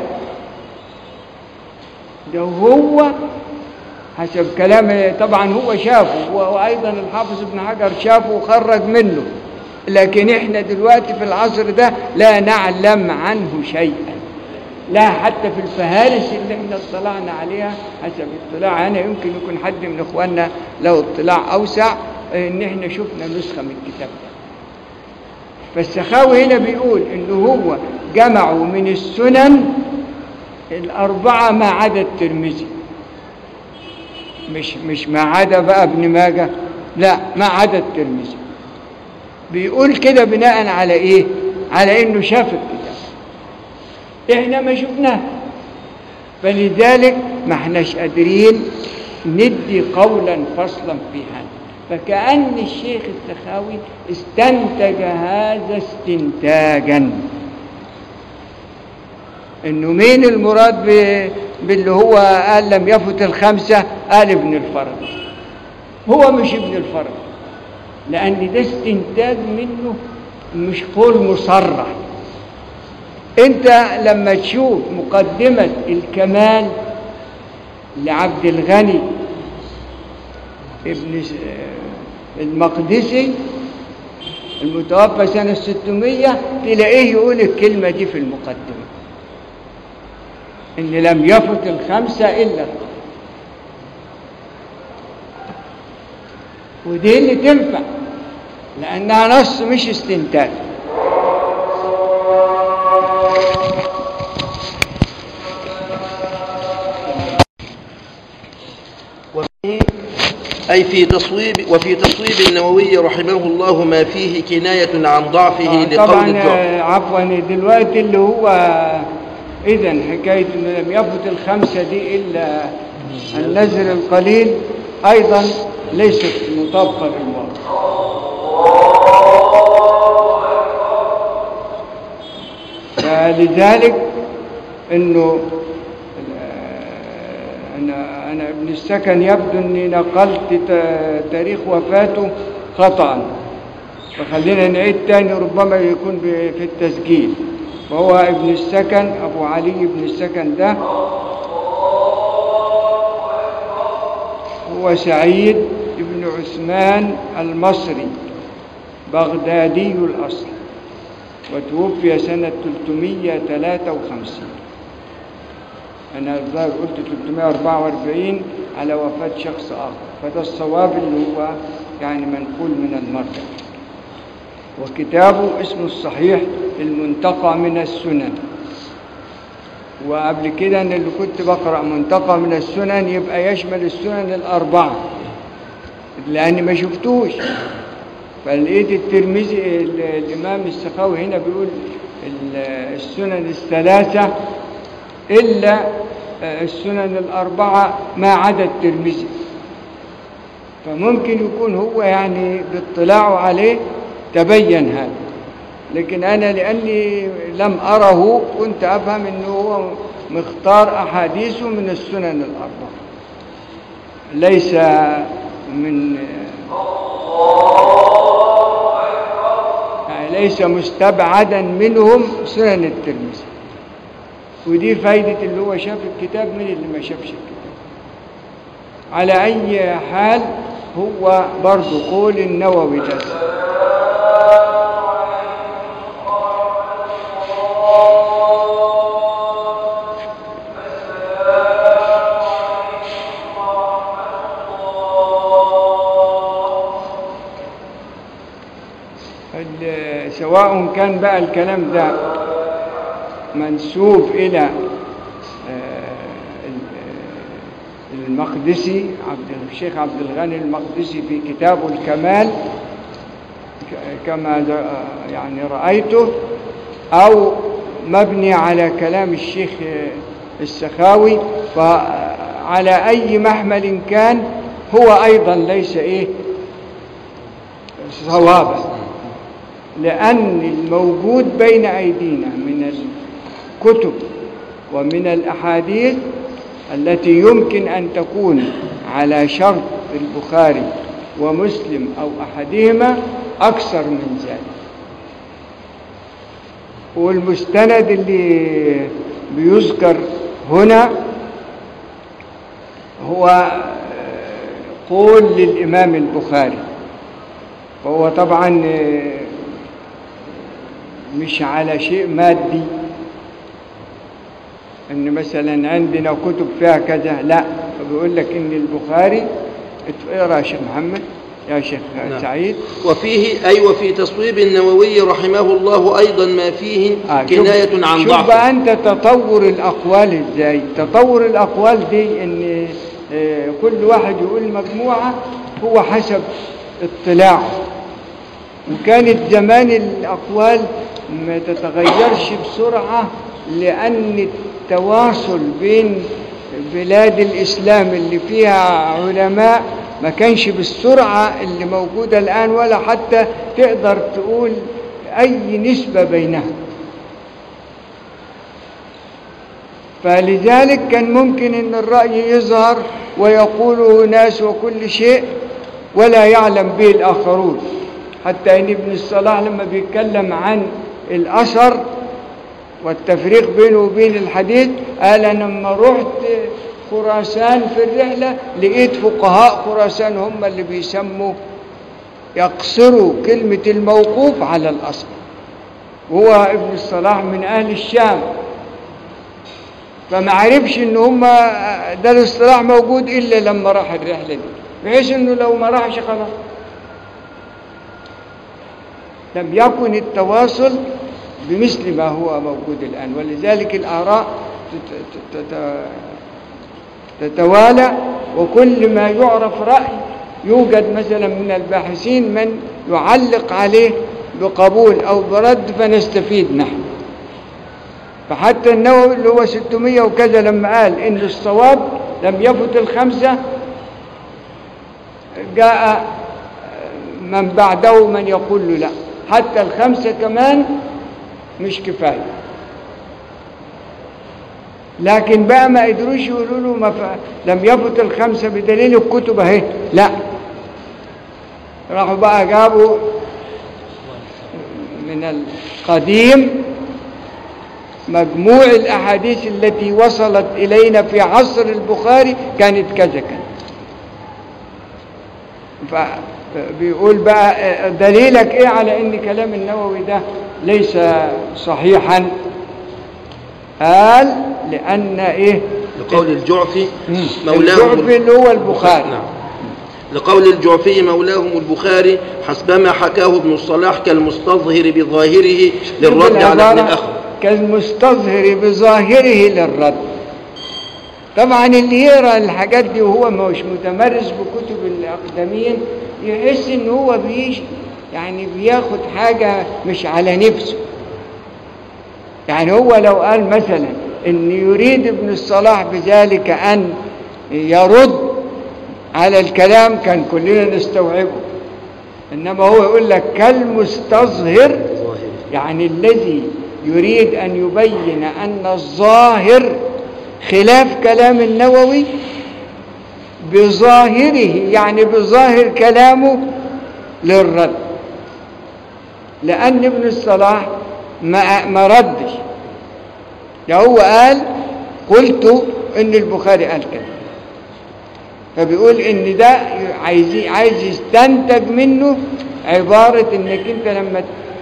[SPEAKER 1] ده هو حسب كلام طبعا هو شافه وايضا الحافظ ابن حجر شافه وخرج منه لكن احنا دلوقتي في العصر ده لا نعلم عنه شيئا لا حتى في الفهارس اللي احنا اطلعنا عليها حسب اطلاع انا يمكن يكون حد من اخواننا له اطلاع اوسع ان احنا شفنا نسخه من الكتاب ده فالسخاوي هنا بيقول انه هو جمعوا من السنن الاربعه ما عدا الترمذي مش مش ما عدا بقى ابن ماجه لا ما عدا الترمذي بيقول كده بناء على ايه على انه شاف الكتاب احنا ما شفناه فلذلك ما احناش قادرين ندي قولا فصلا في هذا فكأن الشيخ السخاوي استنتج هذا استنتاجا انه مين المراد ب- باللي هو قال لم يفت الخمسة قال ابن الفرد هو مش ابن الفرد لأن ده استنتاج منه مش قول مصرح انت لما تشوف مقدمة الكمال لعبد الغني ابن س- المقدسي المتوفى سنة 600 تلاقيه يقول الكلمة دي في المقدمة إن لم يفت الخمسة إلا القمر ودي اللي تنفع لأنها نص مش استنتاج
[SPEAKER 2] وفيه أي في تصويب وفي تصويب النووي رحمه الله ما فيه كناية عن ضعفه
[SPEAKER 1] آه،
[SPEAKER 2] لقول
[SPEAKER 1] طبعا
[SPEAKER 2] الضعف
[SPEAKER 1] آه، عفوا دلوقتي اللي هو اذا حكايه انه لم يفت الخمسه دي الا النزل القليل ايضا ليست مطابقه للواقع فلذلك انه آه، انا انا ابن السكن يبدو اني نقلت تا- تاريخ وفاته خطأ فخلينا نعيد تاني ربما يكون ب- في التسجيل فهو ابن السكن أبو علي ابن السكن ده هو سعيد ابن عثمان المصري بغدادي الأصل وتوفي سنة 353 أنا الظاهر قلت 344 على وفاة شخص آخر فده الصواب اللي هو يعني منقول من المرجع وكتابه اسمه الصحيح المنتقى من السنن وقبل كده أنا اللي كنت بقرأ منتقى من السنن يبقى يشمل السنن الأربعة لأني ما شفتوش فلقيت الترمذي ال- الإمام السخاوي هنا بيقول ال- السنن الثلاثة إلا السنن الأربعة ما عدا الترمذي فممكن يكون هو يعني باطلاعه عليه تبين هذا لكن أنا لأني لم أره كنت أفهم أنه هو مختار أحاديثه من السنن الأربعة ليس من يعني ليس مستبعدا منهم سنن الترمذي ودي فايدة اللي هو شاف الكتاب من اللي ما شافش الكتاب على أي حال هو برضو قول النووي ده ال- سواء كان بقى الكلام ده منسوب إلى آه، ال- آه، المقدسي عبد الشيخ عبد الغني المقدسي في كتابه الكمال ك- كما د- يعني رأيته أو مبني على كلام الشيخ آه، السخاوي فعلى أي محمل كان هو أيضا ليس إيه صوابا لأن الموجود بين أيدينا من الكتب ومن الأحاديث التي يمكن أن تكون على شرط البخاري ومسلم أو أحدهما أكثر من ذلك والمستند اللي بيذكر هنا هو قول للإمام البخاري فهو طبعا مش على شيء مادي ان مثلا عندنا كتب فيها كذا لا فبيقول لك ان البخاري اقرا يا شيخ محمد يا شيخ
[SPEAKER 2] نعم.
[SPEAKER 1] سعيد
[SPEAKER 2] وفيه أي وفي تصويب النووي رحمه الله أيضا ما فيه
[SPEAKER 1] آه، شوف-
[SPEAKER 2] كناية عن
[SPEAKER 1] شوف
[SPEAKER 2] ضعف
[SPEAKER 1] بقى انت تطور الاقوال ازاي تطور الاقوال دي ان آه، كل واحد يقول مجموعه هو حسب اطلاعه وكانت زمان الاقوال ما تتغيرش بسرعه لان التواصل بين بلاد الاسلام اللي فيها علماء ما كانش بالسرعه اللي موجوده الان ولا حتى تقدر تقول اي نسبه بينها فلذلك كان ممكن ان الرأي يظهر ويقوله ناس وكل شيء ولا يعلم به الآخرون حتى ان ابن الصلاح لما بيتكلم عن الأثر والتفريق بينه وبين الحديث قال أنا لما رحت خراسان في الرحلة لقيت فقهاء خراسان هم اللي بيسموا يقصروا كلمة الموقوف على الأصل وهو ابن الصلاح من أهل الشام فما عرفش ان هم ده الاصطلاح موجود الا لما راح الرحله دي بحيث انه لو ما راحش خلاص لم يكن التواصل بمثل ما هو موجود الان ولذلك الاراء تت- تت- تت- تتوالى وكل ما يعرف راي يوجد مثلا من الباحثين من يعلق عليه بقبول او برد فنستفيد نحن فحتى النووي اللي هو 600 وكذا لما قال ان الصواب لم يفت الخمسه جاء من بعده من يقول له لا حتى الخمسه كمان مش كفايه لكن بقى ما قدروش يقولوا له ما ف... لم يفت الخمسه بدليل الكتب اهي لا راحوا بقى جابوا من القديم مجموع الأحاديث التي وصلت إلينا في عصر البخاري كانت كذا كذا فبيقول بقى دليلك إيه على إن كلام النووي ده ليس صحيحا قال لأن إيه
[SPEAKER 2] لقول الجعفي
[SPEAKER 1] الجعفي
[SPEAKER 2] مولاهم
[SPEAKER 1] اللي هو البخاري
[SPEAKER 2] نعم لقول الجعفي مولاهم البخاري حسبما حكاه ابن الصلاح كالمستظهر بظاهره للرد على ابن
[SPEAKER 1] بالعبارة
[SPEAKER 2] الأخر
[SPEAKER 1] كالمستظهر بظاهره للرد طبعا اللي يقرا الحاجات دي وهو مش متمرس بكتب الاقدمين يحس ان هو بيش يعني بياخد حاجه مش على نفسه يعني هو لو قال مثلا ان يريد ابن الصلاح بذلك ان يرد على الكلام كان كلنا نستوعبه انما هو يقول لك كالمستظهر
[SPEAKER 2] ظاهره
[SPEAKER 1] يعني الذي يريد أن يبين أن الظاهر خلاف كلام النووي بظاهره يعني بظاهر كلامه للرد لأن ابن الصلاح ما, ما ردش ده هو قال قلت إن البخاري قال كده فبيقول إن ده عايز عايز يستنتج منه عبارة إنك أنت لما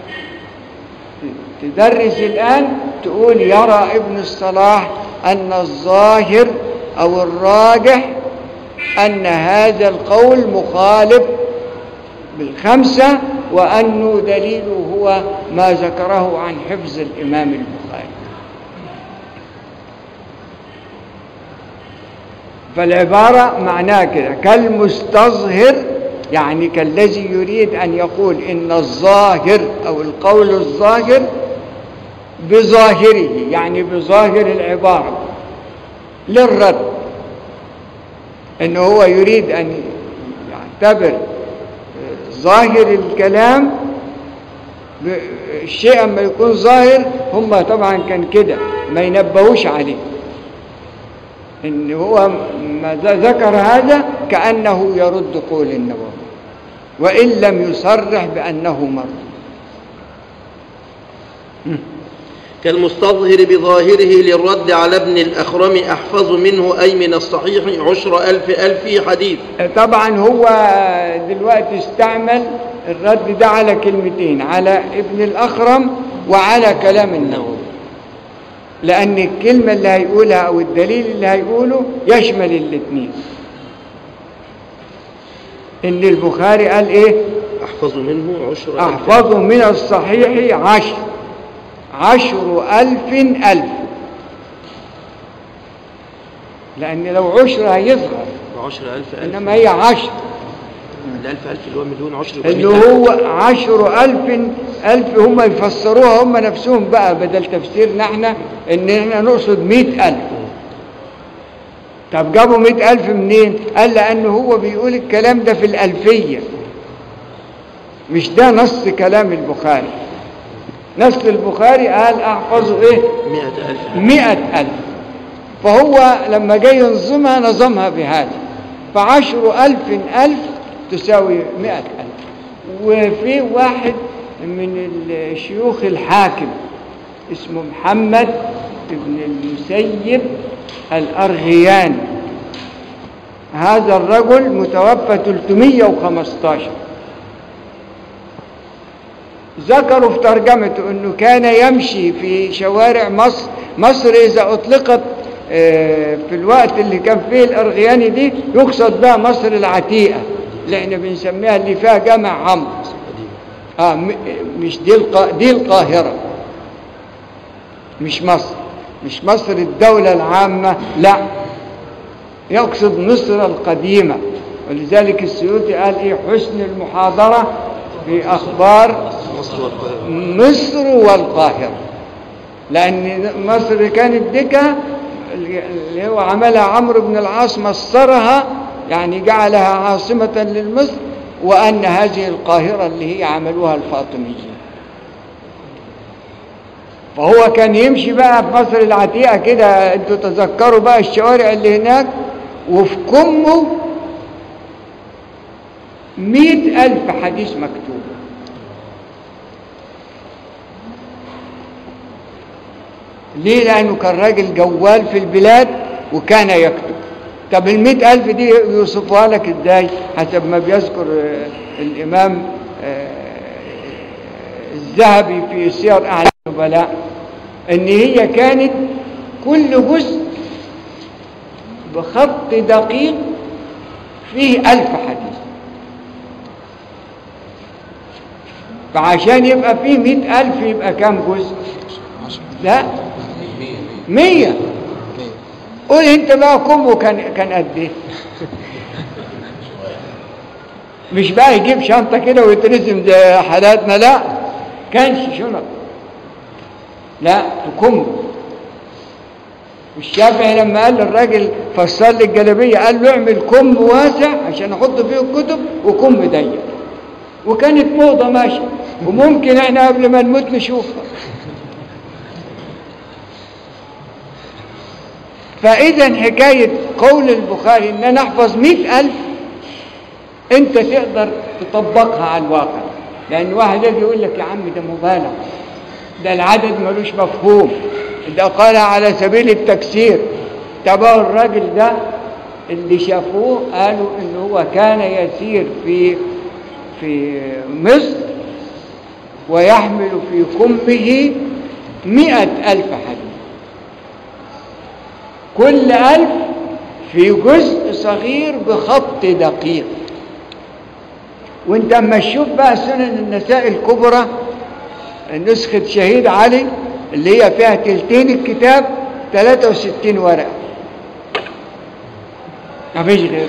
[SPEAKER 1] تدرس الآن تقول يرى ابن الصلاح أن الظاهر أو الراجح أن هذا القول مخالف بالخمسة وأنه دليله هو ما ذكره عن حفظ الإمام البخاري فالعبارة معناها كده كالمستظهر يعني كالذي يريد أن يقول إن الظاهر أو القول الظاهر بظاهره يعني بظاهر العبارة للرد إنه هو يريد أن يعتبر ظاهر الكلام ب- الشيء اما يكون ظاهر هم طبعا كان كده ما ينبهوش عليه ان هو ما ذ- ذكر هذا كأنه يرد قول النووي وإن لم يصرح بأنه مرد
[SPEAKER 2] كالمستظهر بظاهره للرد على ابن الأخرم أحفظ منه أي من الصحيح عشر ألف ألف حديث
[SPEAKER 1] طبعا هو دلوقتي استعمل الرد ده على كلمتين على ابن الأخرم وعلى كلام النووي لأن الكلمة اللي هيقولها أو الدليل اللي هيقوله يشمل الاثنين إن البخاري قال إيه
[SPEAKER 2] أحفظ منه عشر ألف
[SPEAKER 1] أحفظ من الصحيح عشر عشر ألف ألف لأن لو عشر هيصغر
[SPEAKER 2] عشر ألف ألف
[SPEAKER 1] إنما هي عشر
[SPEAKER 2] الألف ألف اللي هو مليون عشر يبقى
[SPEAKER 1] اللي
[SPEAKER 2] مئة ألف.
[SPEAKER 1] هو عشر ألف ألف هم يفسروها هم نفسهم بقى بدل تفسيرنا احنا إن احنا نقصد مئة ألف طب جابوا مئة ألف منين؟ قال لأنه هو بيقول الكلام ده في الألفية مش ده نص كلام البخاري نص البخاري قال أحفظوا إيه؟
[SPEAKER 2] مئة ألف
[SPEAKER 1] مئة ألف فهو لما جاي ينظمها نظمها بهذا فعشر ألف ألف تساوي مئة ألف وفي واحد من الشيوخ الحاكم اسمه محمد بن المسيب الأرغيان هذا الرجل متوفى 315 ذكروا في ترجمته انه كان يمشي في شوارع مصر مصر اذا اطلقت آه، في الوقت اللي كان فيه الارغياني دي يقصد بها مصر العتيقه اللي احنا بنسميها اللي فيها جامع عمرو اه م- مش دي الق... دي القاهره مش مصر مش مصر الدوله العامه لا يقصد مصر القديمه ولذلك السيوطي قال ايه حسن المحاضره في اخبار
[SPEAKER 2] مصر والقاهرة
[SPEAKER 1] مصر والقاهرة لأن مصر كانت دكة اللي هو عملها عمرو بن العاص مصرها يعني جعلها عاصمة للمصر وأن هذه القاهرة اللي هي عملوها الفاطميين فهو كان يمشي بقى في مصر العتيقة كده انتوا تذكروا بقى الشوارع اللي هناك وفي كمه مئة ألف حديث مكتوب ليه لأنه كان راجل جوال في البلاد وكان يكتب طب المئة ألف دي يوصفوها لك إزاي حسب ما بيذكر آه، الإمام آه، الذهبي في سير أعلام النبلاء إن هي كانت كل جزء بخط دقيق فيه ألف حديث فعشان يبقى فيه مئة ألف يبقى كام جزء لا مية قول انت بقى كمه كان كان قد ايه مش بقى يجيب شنطة كده ويترسم زي حالاتنا لا كانش شنط لا تكمه الشافعي لما قال للراجل فصل لي الجلابيه قال له اعمل كم واسع عشان احط فيه الكتب وكم ضيق وكانت موضه ماشيه وممكن احنا قبل ما نموت نشوفها فإذا حكاية قول البخاري إن أنا أحفظ مئة ألف أنت تقدر تطبقها على الواقع لأن واحد يجي يقول لك يا عم ده مبالغ ده العدد ملوش مفهوم ده قال على سبيل التكسير تبعوا الراجل ده اللي شافوه قالوا إن هو كان يسير في في مصر ويحمل في كمه مئة ألف حديث كل ألف في جزء صغير بخط دقيق وانت اما تشوف بقى سنن النساء الكبرى نسخة شهيد علي اللي هي فيها تلتين الكتاب 63 ورقة مفيش غير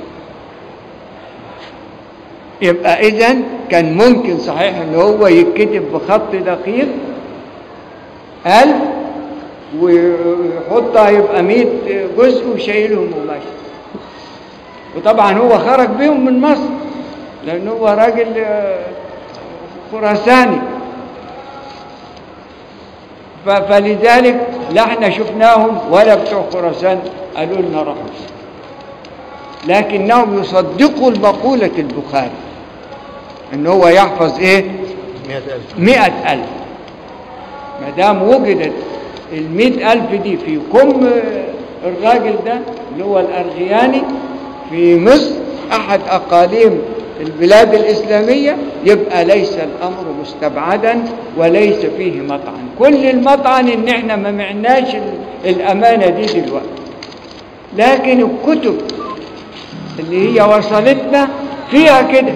[SPEAKER 1] يبقى اذا كان ممكن صحيح ان هو يتكتب بخط دقيق ألف ويحطها يبقى 100 جزء وشايلهم وماشي وطبعا هو خرج بيهم من مصر لأنه هو راجل آه، خراساني ف- فلذلك لا احنا شفناهم ولا بتوع خراسان قالوا لنا رحمة لكنهم يصدقوا المقولة البخاري ان هو يحفظ ايه
[SPEAKER 2] مئة ألف
[SPEAKER 1] مئة ألف ما دام وجدت المئة ألف دي في كم الراجل ده اللي هو الأرغياني في مصر أحد أقاليم البلاد الإسلامية يبقى ليس الأمر مستبعدا وليس فيه مطعن كل المطعن إن إحنا ما معناش ال- الأمانة دي دلوقتي لكن الكتب اللي هي وصلتنا فيها كده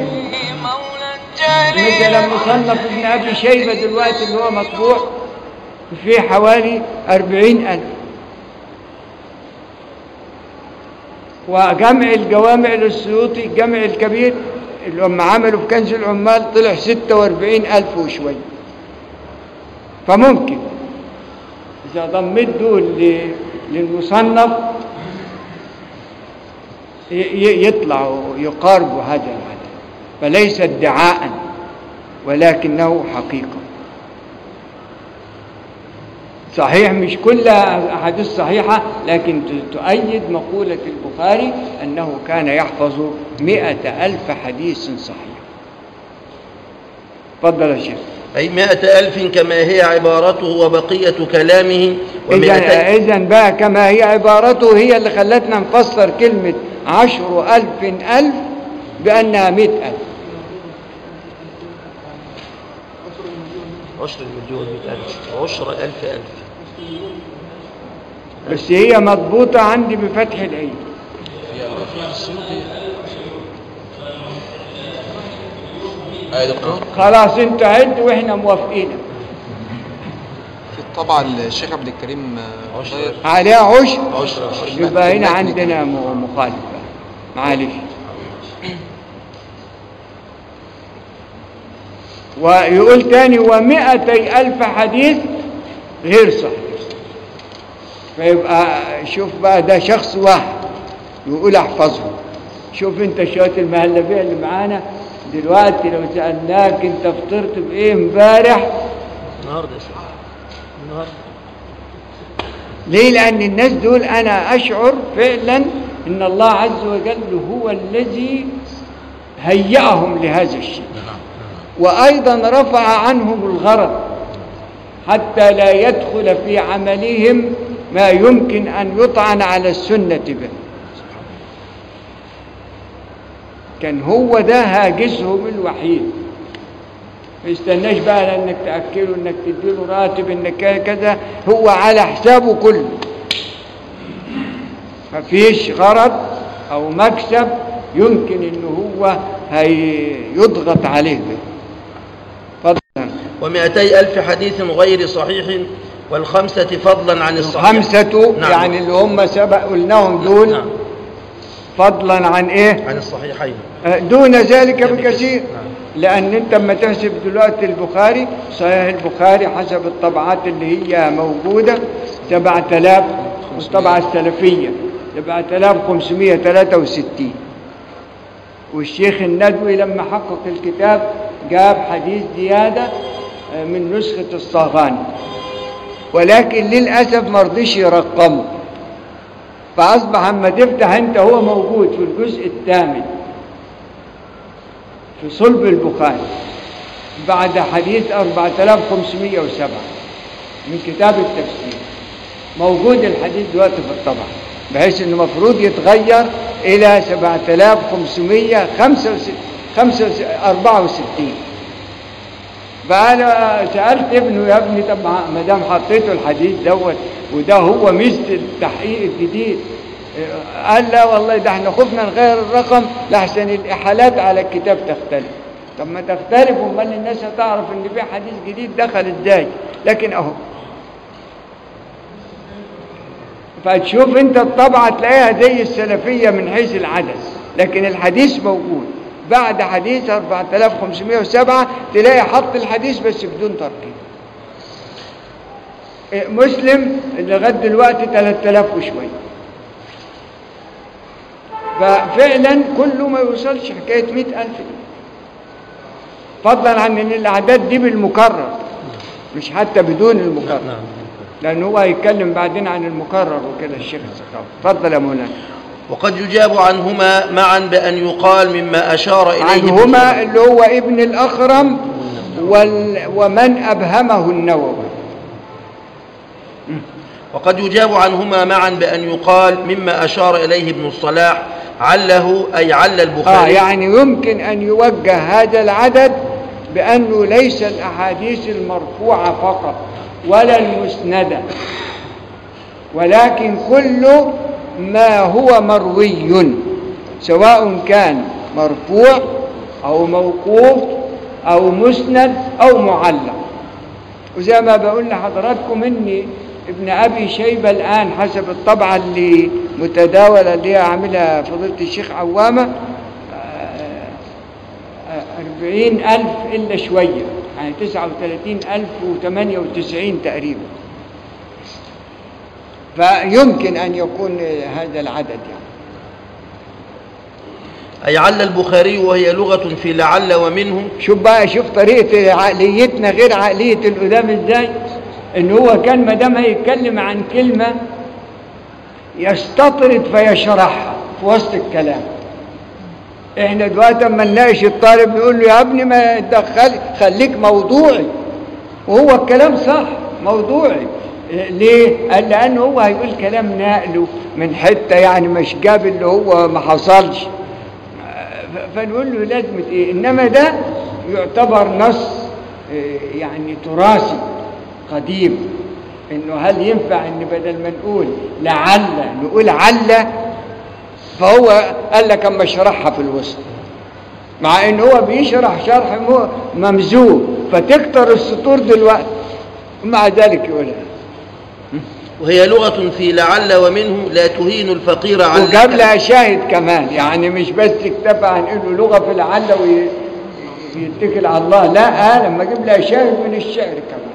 [SPEAKER 1] مثلا مصنف ابن أبي شيبة دلوقتي اللي هو مطبوع في حوالي أربعين ألف وجمع الجوامع للسيوطي الجمع الكبير اللي هم عملوا في كنز العمال طلع ستة وأربعين ألف وشوية فممكن إذا ضميت دول ل- للمصنف ي- ي- يطلعوا يقاربوا هذا العدد فليس ادعاء ولكنه حقيقة صحيح مش كل أحاديث صحيحة لكن ت- تؤيد مقولة البخاري أنه كان يحفظ مئة ألف حديث صحيح تفضل يا شيخ
[SPEAKER 2] أي مئة ألف كما هي عبارته وبقية كلامه ومئتين
[SPEAKER 1] إذا إذا بقى كما هي عبارته هي اللي خلتنا نفسر كلمة عشر ألف ألف بأنها مئة ألف
[SPEAKER 2] عشر المليون مئة ألف عشر ألف ألف
[SPEAKER 1] بس هي مضبوطة عندي بفتح العين
[SPEAKER 3] ايه يا دكتور
[SPEAKER 1] خلاص انت عد واحنا موافقين
[SPEAKER 3] في طبعا الشيخ عبد الكريم آه،
[SPEAKER 2] عشر.
[SPEAKER 3] طاهر
[SPEAKER 1] عليها عشر
[SPEAKER 3] عشر عشر.
[SPEAKER 1] يبقى هنا
[SPEAKER 3] المتن
[SPEAKER 1] عندنا م- مخالفة معلش ويقول تاني ومئتي ألف حديث غير صحيح فيبقى شوف بقى ده شخص واحد يقول احفظه شوف انت شوية المهلبية اللي معانا دلوقتي لو سألناك انت فطرت بايه امبارح
[SPEAKER 2] النهاردة يا شيخ النهاردة
[SPEAKER 1] ليه لأن الناس دول أنا أشعر فعلا أن الله عز وجل هو الذي هيأهم لهذا الشيء وأيضا رفع عنهم الغرض حتى لا يدخل في عملهم ما يمكن أن يطعن على السنة به كان هو ده هاجسهم الوحيد ما يستناش بقى لانك تاكله انك تديله راتب انك كذا هو على حسابه كله مفيش غرض او مكسب يمكن ان هو هيضغط عليه به فضلا
[SPEAKER 2] ومئتي ألف حديث غير صحيح والخمسة فضلا عن الصحيح
[SPEAKER 1] خمسة
[SPEAKER 2] نعم.
[SPEAKER 1] يعني اللي هم سبق قلناهم دول
[SPEAKER 2] نعم.
[SPEAKER 1] فضلا عن ايه
[SPEAKER 2] عن الصحيحين
[SPEAKER 1] دون ذلك
[SPEAKER 2] بكثير.
[SPEAKER 1] بكثير
[SPEAKER 2] نعم.
[SPEAKER 1] لأن أنت لما تحسب دلوقتي البخاري صحيح البخاري حسب الطبعات اللي هي موجودة 7000 والطبعة السلفية 7563 والشيخ الندوي لما حقق الكتاب جاب حديث زيادة آه، من نسخة الصاغاني ولكن للأسف ما رضيش يرقمه فأصبح أما تفتح أنت هو موجود في الجزء الثامن في صلب البخاري بعد حديث 4507 من كتاب التفسير موجود الحديث دلوقتي في الطبعة بحيث انه المفروض يتغير الى 7564 فانا سالت ابنه يا ابني طب ما دام حطيته الحديث دوت وده هو ميزه التحقيق الجديد قال لا والله ده احنا خفنا نغير الرقم لحسن الاحالات على الكتاب تختلف طب ما تختلف امال الناس هتعرف ان في حديث جديد دخل ازاي لكن اهو فتشوف انت الطبعة تلاقيها زي السلفية من حيث العدد لكن الحديث موجود بعد حديث 4507 تلاقي حط الحديث بس بدون ترقيم إيه، مسلم لغايه دلوقتي 3000 وشويه ففعلا كله ما يوصلش حكايه 100000 دي فضلا عن ان الاعداد دي بالمكرر مش حتى بدون المكرر
[SPEAKER 2] نعم
[SPEAKER 1] لأن هو هيتكلم بعدين عن المكرر وكده الشيخ السخاوي اتفضل يا مولانا
[SPEAKER 2] وقد يجاب عنهما معا بأن يقال مما أشار إليه ابن
[SPEAKER 1] عنهما
[SPEAKER 2] صلاح.
[SPEAKER 1] اللي هو ابن الأخرم وال ومن أبهمه النووي
[SPEAKER 2] وقد يجاب عنهما معا بأن يقال مما أشار إليه ابن الصلاح عله أي عل
[SPEAKER 1] آه
[SPEAKER 2] البخاري
[SPEAKER 1] يعني يمكن أن يوجه هذا العدد بأنه ليس الأحاديث المرفوعة فقط ولا المسندة ولكن كل ما هو مروي سواء كان مرفوع أو موقوف أو مسند أو معلق وزي ما بقول لحضراتكم إني ابن أبي شيبة الآن حسب الطبعة اللي متداولة اللي هي عاملها فضيلة الشيخ عوامة أربعين ألف إلا شوية يعني تسعة وثلاثين ألف وثمانية وتسعين تقريبا فيمكن أن يكون هذا العدد يعني
[SPEAKER 2] أي عل البخاري وهي لغة في لعل ومنه
[SPEAKER 1] شوف بقى شوف طريقة عقليتنا غير عقلية القدام ازاي ان هو كان ما دام هيتكلم عن كلمة يستطرد فيشرحها في وسط الكلام احنا دلوقتي اما نناقش الطالب نقول له يا ابني ما تدخل خليك موضوعي وهو الكلام صح موضوعي ليه؟ قال لأن هو هيقول كلام ناقله من حتة يعني مش جاب اللي هو ما حصلش ف- فنقول له لازمة ايه انما ده يعتبر نص إيه، يعني تراثي قديم انه هل ينفع ان بدل ما نقول لعل نقول عل فهو قال لك اما شرحها في الوسط مع ان هو بيشرح شرح مو- ممزوج فتكتر السطور دلوقتي ومع ذلك يقولها
[SPEAKER 2] وهي لغة في لعل ومنه لا تهين الفقير عن
[SPEAKER 1] وجاب لها شاهد كمان يعني مش بس اكتفى عن انه لغه في العله ويتكل على الله لا آه لما جاب لها شاهد من الشعر كمان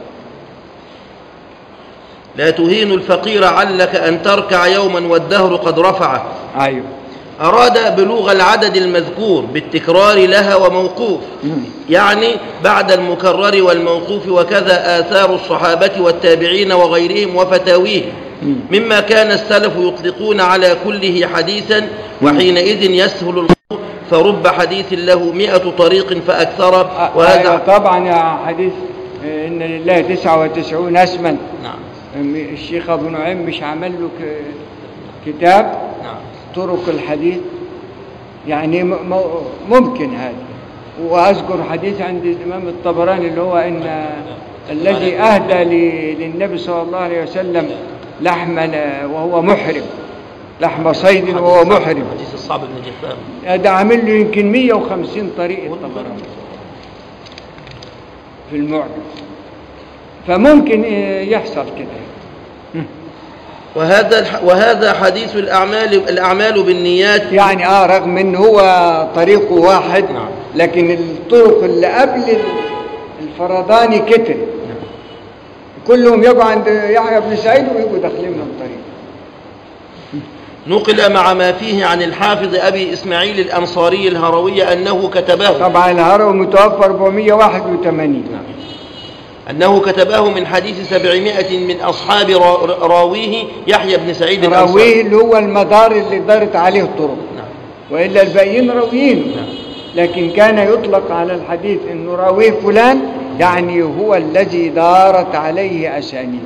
[SPEAKER 2] لا تهين الفقير علك أن تركع يوما والدهر قد رفعه
[SPEAKER 1] ايوه
[SPEAKER 2] أراد بلوغ العدد المذكور بالتكرار لها وموقوف يعني بعد المكرر والموقوف وكذا آثار الصحابة والتابعين وغيرهم وفتاويهم مما كان السلف يطلقون على كله حديثا وحينئذ يسهل الخطو فرب حديث له مئة طريق فأكثر
[SPEAKER 1] أيوة
[SPEAKER 2] وهذا
[SPEAKER 1] طبعا يا حديث آه، ان لله 99 اسما
[SPEAKER 2] نعم
[SPEAKER 1] الشيخ ابو نعيم مش عمل له ك- كتاب
[SPEAKER 2] نعم
[SPEAKER 1] طرق الحديث يعني م- م- ممكن هذا وأذكر حديث عند الإمام الطبراني اللي هو إن الذي أهدى ل- للنبي صلى الله عليه وسلم لحما وهو محرم لحم صيد وهو محرم
[SPEAKER 2] حديث الصعب بن جثام
[SPEAKER 1] ده عامل له يمكن 150 طريق الطبراني في المعجم فممكن يحصل كده
[SPEAKER 2] وهذا الح- وهذا حديث الأعمال الأعمال بالنيات
[SPEAKER 1] يعني اه رغم ان هو طريقه واحد
[SPEAKER 2] نعم.
[SPEAKER 1] لكن الطرق اللي قبل الفرداني كتر كلهم يجوا عند يحيى بن سعيد ويجوا داخلين من الطريق
[SPEAKER 2] نقل مع ما فيه عن الحافظ أبي إسماعيل الأنصاري الهروي أنه كتبه
[SPEAKER 1] طبعا الهروي متوفى 481
[SPEAKER 2] أنه كتبه من حديث سبعمائة من أصحاب را- راويه يحيى بن سعيد الأنصاري
[SPEAKER 1] راويه اللي هو المدار اللي دارت عليه الطرق
[SPEAKER 2] نعم.
[SPEAKER 1] والا الباقيين راويين لكن كان يطلق على الحديث انه راويه فلان يعني هو الذي دارت عليه اسانيد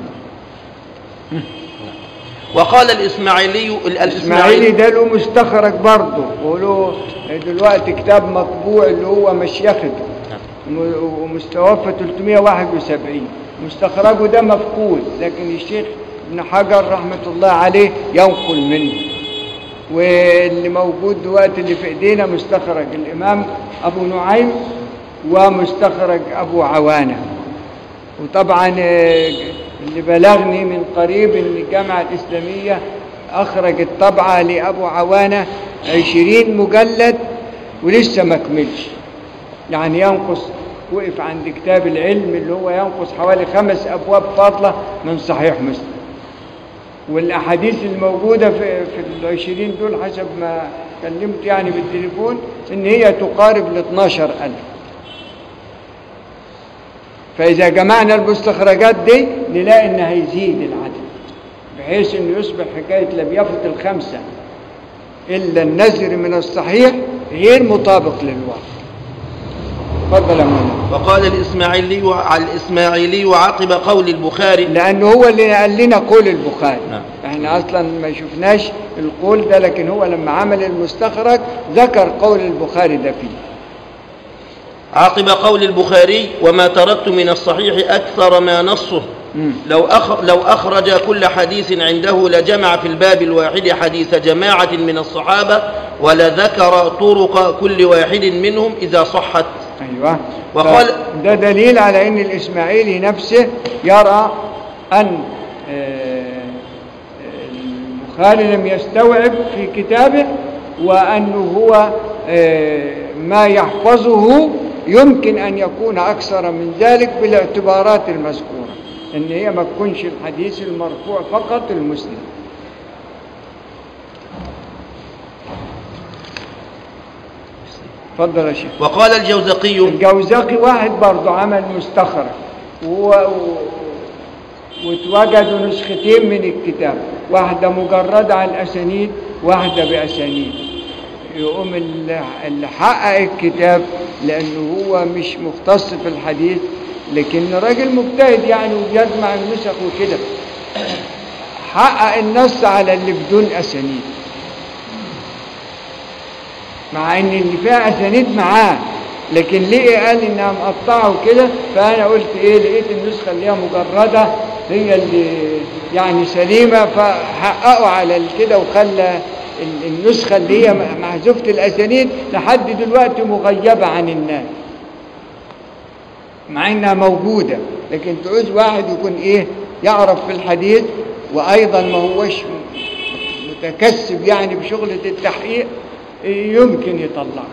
[SPEAKER 2] وقال الإسماعيلي
[SPEAKER 1] اسماعيلي
[SPEAKER 2] الإسماعيلي
[SPEAKER 1] ده له مستخرج برضه وله دلوقتي كتاب مطبوع اللي هو مشيخته م- ومستوفى 371 مستخرجه ده مفقود لكن الشيخ ابن حجر رحمة الله عليه ينقل منه واللي موجود دلوقتي اللي في ايدينا مستخرج الامام ابو نعيم ومستخرج ابو عوانه وطبعا آه، اللي بلغني من قريب ان الجامعه الاسلاميه اخرجت طبعه لابو عوانه عشرين مجلد ولسه ما كملش يعني ينقص وقف عند كتاب العلم اللي هو ينقص حوالي خمس ابواب فاضله من صحيح مسلم والاحاديث الموجوده في في العشرين دول حسب ما كلمت يعني بالتليفون ان هي تقارب ال 12000 فإذا جمعنا المستخرجات دي نلاقي إن هيزيد العدد بحيث إنه يصبح حكاية لم يفت الخمسة إلا النزر من الصحيح غير مطابق للواقع تفضل يا مولانا
[SPEAKER 2] وقال الإسماعيلي الإسماعيلي عقب قول البخاري
[SPEAKER 1] لأنه هو اللي قال لنا قول البخاري
[SPEAKER 2] نعم.
[SPEAKER 1] احنا أصلا ما شفناش القول ده لكن هو لما عمل المستخرج ذكر قول البخاري ده فيه
[SPEAKER 2] عقب قول البخاري وما تركت من الصحيح أكثر ما نصه
[SPEAKER 1] مم.
[SPEAKER 2] لو, أخ لو أخرج كل حديث عنده لجمع في الباب الواحد حديث جماعة من الصحابة ولذكر طرق كل واحد منهم إذا صحت
[SPEAKER 1] أيوة
[SPEAKER 2] وقال-
[SPEAKER 1] ف- ده دليل على أن الإسماعيلي نفسه يرى أن آه، البخاري لم يستوعب في كتابه وأنه هو آه، ما يحفظه يمكن أن يكون أكثر من ذلك بالاعتبارات المذكورة أن هي ما تكونش الحديث المرفوع فقط المسلم تفضل يا شيخ
[SPEAKER 2] وقال الجوزقي
[SPEAKER 1] الجوزقي واحد برضه عمل مستخرج و... و... واتوجدوا نسختين من الكتاب واحدة مجردة على الأسانيد واحدة بأسانيد يقوم اللي اللي حقق الكتاب لأنه هو مش مختص في الحديث لكن راجل مجتهد يعني وبيجمع النسخ وكده حقق النص على اللي بدون أسانيد مع ان اللي فيها اسانيد معاه لكن ليه قال انها مقطعه وكده فانا قلت ايه لقيت النسخه اللي هي مجرده هي اللي يعني سليمه فحققوا على كده وخلى ال- النسخه اللي هي محذوفه الاسانيد لحد دلوقتي مغيبه عن الناس مع انها موجوده لكن تعوز واحد يكون ايه يعرف في الحديث وايضا ما هوش متكسب يعني بشغله التحقيق يمكن يطلعها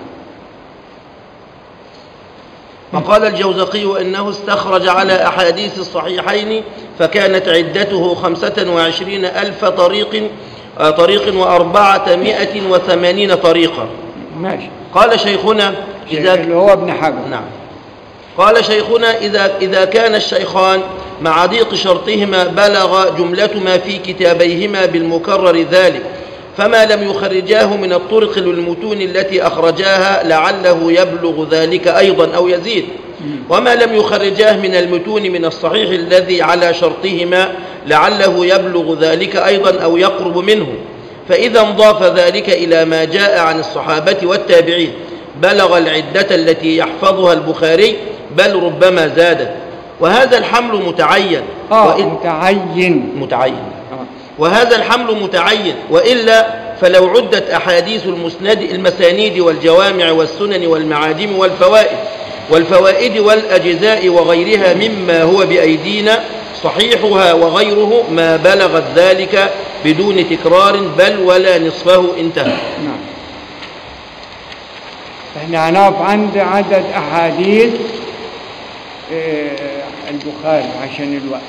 [SPEAKER 2] وقال الجوزقي إنه استخرج على أحاديث الصحيحين فكانت عدته خمسة وعشرين ألف طريق آه، طريق وأربعة مائة وثمانين طريقة
[SPEAKER 1] ماشي
[SPEAKER 2] قال شيخنا إذا
[SPEAKER 1] اللي هو ابن حجر
[SPEAKER 2] نعم قال شيخنا إذا, إذا كان الشيخان مع ضيق شرطهما بلغ جملة ما في كتابيهما بالمكرر ذلك فما لم يخرجاه من الطرق للمتون التي أخرجاها لعله يبلغ ذلك أيضا أو يزيد وما لم يخرجاه من المتون من الصحيح الذي على شرطهما لعله يبلغ ذلك أيضا أو يقرب منه فإذا انضاف ذلك إلى ما جاء عن الصحابة والتابعين بلغ العدة التي يحفظها البخاري بل ربما زادت وهذا الحمل متعين
[SPEAKER 1] اه
[SPEAKER 2] وإن
[SPEAKER 1] متعين
[SPEAKER 2] متعين
[SPEAKER 1] آه.
[SPEAKER 2] وهذا الحمل متعين وإلا فلو عدت أحاديث المسند المسانيد والجوامع والسنن والمعاجم والفوائد والفوائد والأجزاء وغيرها مما هو بأيدينا صحيحها وغيره ما بلغت ذلك بدون تكرار بل ولا نصفه انتهى
[SPEAKER 1] نعم احنا هنقف عند عدد احاديث آه، البخاري عشان الوقت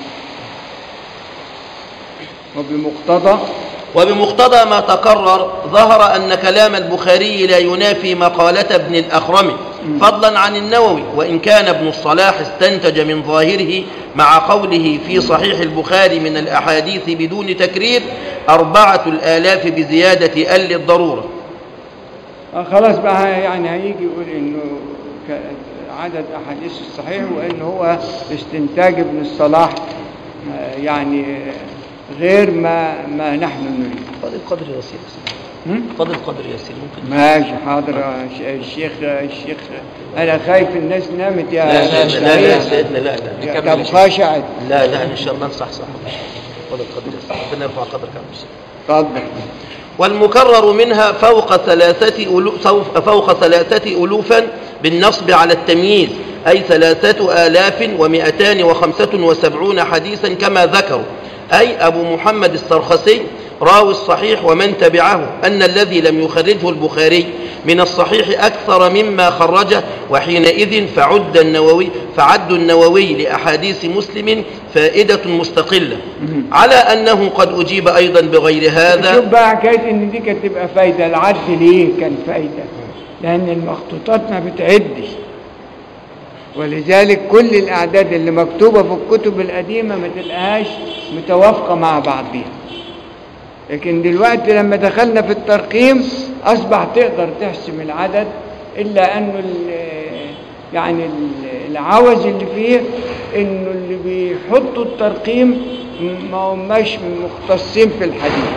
[SPEAKER 1] وبمقتضى
[SPEAKER 2] وبمقتضى ما تقرر ظهر أن كلام البخاري لا ينافي مقالة ابن الأخرم فضلا عن النووي وإن كان ابن الصلاح استنتج من ظاهره مع قوله في صحيح البخاري من الأحاديث بدون تكرير أربعة الآلاف بزيادة أل الضرورة
[SPEAKER 1] آه، خلاص بقى يعني هيجي يقول انه ك- عدد احاديث الصحيح وان هو استنتاج ابن الصلاح آه، يعني آه، غير ما ما نحن نريد
[SPEAKER 2] فضل قدر يسير
[SPEAKER 1] هم؟
[SPEAKER 2] فضل قدر يسير ممكن
[SPEAKER 1] ماشي حاضر يا ش- الشيخ الشيخ انا خايف الناس نامت يا
[SPEAKER 2] لا لا لا لا يا
[SPEAKER 1] سعيد.
[SPEAKER 2] سيدنا لا لا
[SPEAKER 1] طب خاشعت
[SPEAKER 2] لا لا إن شاء الله نصح صح فضل قدر يسير ربنا يرفع قدرك يا عم الشيخ.
[SPEAKER 1] اتفضل
[SPEAKER 2] والمكرر منها فوق ثلاثة ألو سوف- فوق ثلاثة ألوفا بالنصب على التمييز أي ثلاثة آلاف ومئتان وخمسة وسبعون حديثا كما ذكروا أي أبو محمد السرخسي راوي الصحيح ومن تبعه أن الذي لم يخرجه البخاري من الصحيح أكثر مما خرجه وحينئذ فعد النووي فعد النووي لأحاديث مسلم فائدة مستقلة على أنه قد أجيب أيضا بغير هذا
[SPEAKER 1] شوف بقى حكايه ان دي كانت تبقى فايده العد ليه كان فايده لان المخطوطات ما بتعدش ولذلك كل الأعداد اللي مكتوبة في الكتب القديمة ما تلقاهاش متوافقة مع بعضها لكن دلوقتي لما دخلنا في الترقيم أصبح تقدر تحسم العدد إلا أنه ال- يعني ال- العوز اللي فيه إنه اللي بيحطوا الترقيم ما هماش مختصين في الحديث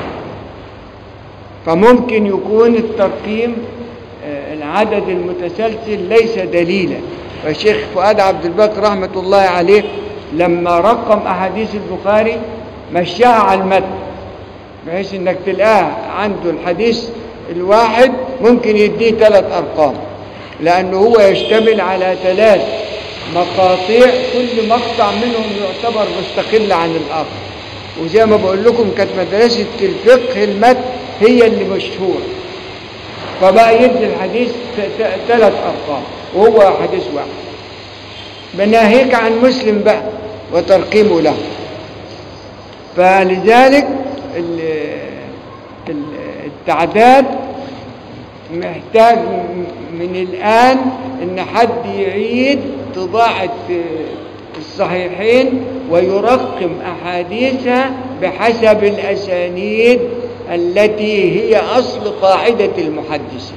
[SPEAKER 1] فممكن يكون الترقيم آه، العدد المتسلسل ليس دليلا فالشيخ فؤاد عبد الباقي رحمة الله عليه لما رقم أحاديث البخاري مشاها على المتن بحيث انك تلقاه عنده الحديث الواحد ممكن يديه ثلاث ارقام لانه هو يشتمل على ثلاث مقاطيع كل مقطع منهم يعتبر مستقل عن الاخر وزي ما بقول لكم كانت مدرسه الفقه المتن هي اللي مشهوره فبقى يدي الحديث ثلاث ارقام وهو حديث واحد بناهيك عن مسلم بقى وترقيمه له فلذلك ال- ال- التعداد محتاج من الآن إن حد يعيد طباعة الصحيحين ويرقم أحاديثها بحسب الأسانيد التي هي أصل قاعدة المحدثين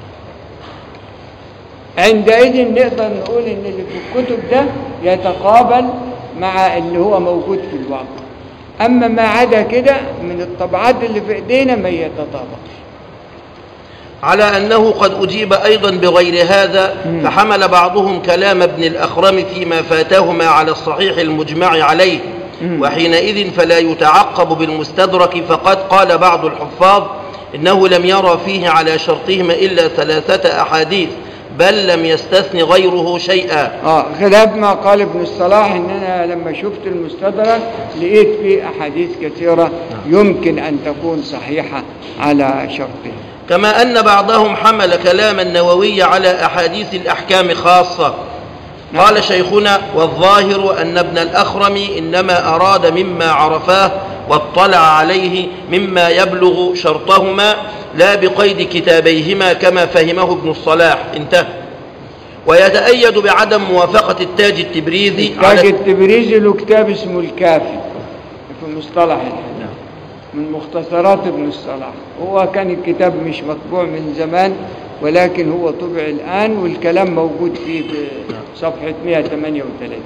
[SPEAKER 1] عندئذ نقدر نقول إن اللي في الكتب ده يتقابل مع اللي هو موجود في الواقع أما ما عدا كده من الطبعات اللي في إيدينا ما يتطابقش
[SPEAKER 2] على أنه قد أجيب أيضا بغير هذا
[SPEAKER 1] مم.
[SPEAKER 2] فحمل بعضهم كلام ابن الأخرم فيما فاتهما على الصحيح المجمع عليه
[SPEAKER 1] مم.
[SPEAKER 2] وحينئذ فلا يتعقب بالمستدرك فقد قال بعض الحفاظ إنه لم يرى فيه على شرطهما إلا ثلاثة أحاديث بل لم يستثن غيره شيئا
[SPEAKER 1] اه خلاف ما قال ابن الصلاح ان انا لما شفت المستدرك لقيت فيه احاديث كثيره يمكن ان تكون صحيحه على شرطه
[SPEAKER 2] كما أن بعضهم حمل كلام النووي على أحاديث الأحكام خاصة قال شيخنا والظاهر أن ابن الأخرم إنما أراد مما عرفاه واطلع عليه مما يبلغ شرطهما لا بقيد كتابيهما كما فهمه ابن الصلاح انتهى ويتأيد بعدم موافقة التاج التبريزي
[SPEAKER 1] تاج
[SPEAKER 2] على
[SPEAKER 1] التبريزي له كتاب اسمه الكافي في مصطلح الحديث من مختصرات ابن الصلاح هو كان الكتاب مش مطبوع من زمان ولكن هو طبع الآن والكلام موجود فيه بصفحة 138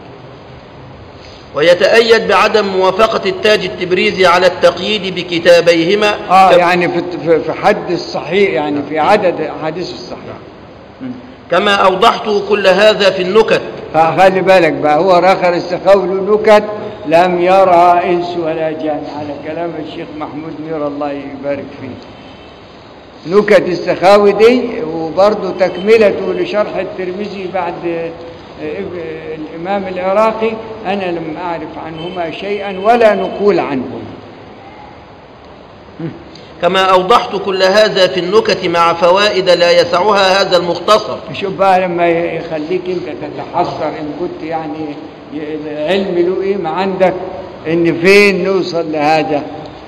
[SPEAKER 2] ويتأيد بعدم موافقة التاج التبريزي على التقييد بكتابيهما
[SPEAKER 1] اه
[SPEAKER 2] كم-
[SPEAKER 1] يعني في في- في حد الصحيح يعني في عدد احاديث الصحيح
[SPEAKER 2] كما أوضحت كل هذا في النكت
[SPEAKER 1] فخلي بالك بقى هو رخر السخاوي له نكت لم يرى انس ولا جان على كلام الشيخ محمود نير الله يبارك فيه نكت السخاوي دي وبرضه تكملته لشرح الترمذي بعد آه، الامام العراقي انا لم اعرف عنهما شيئا ولا نقول عنهما
[SPEAKER 2] كما أوضحت كل هذا في النكت مع فوائد لا يسعها هذا المختصر
[SPEAKER 1] شوف بقى لما يخليك انت تتحسر ان كنت يعني العلم له قيمه عندك ان فين نوصل لهذا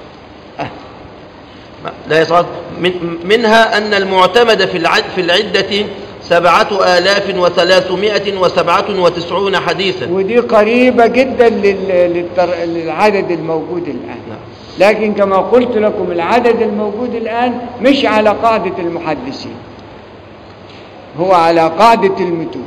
[SPEAKER 2] لا يسعد من منها أن المعتمد في العد في العدة سبعة آلاف وثلاثمائة وسبعة وتسعون حديثا
[SPEAKER 1] ودي قريبه جدا لل- للتر- للعدد الموجود الان
[SPEAKER 2] نعم.
[SPEAKER 1] لكن كما قلت لكم العدد الموجود الان مش على قاعده المحدثين هو على قاعده المتون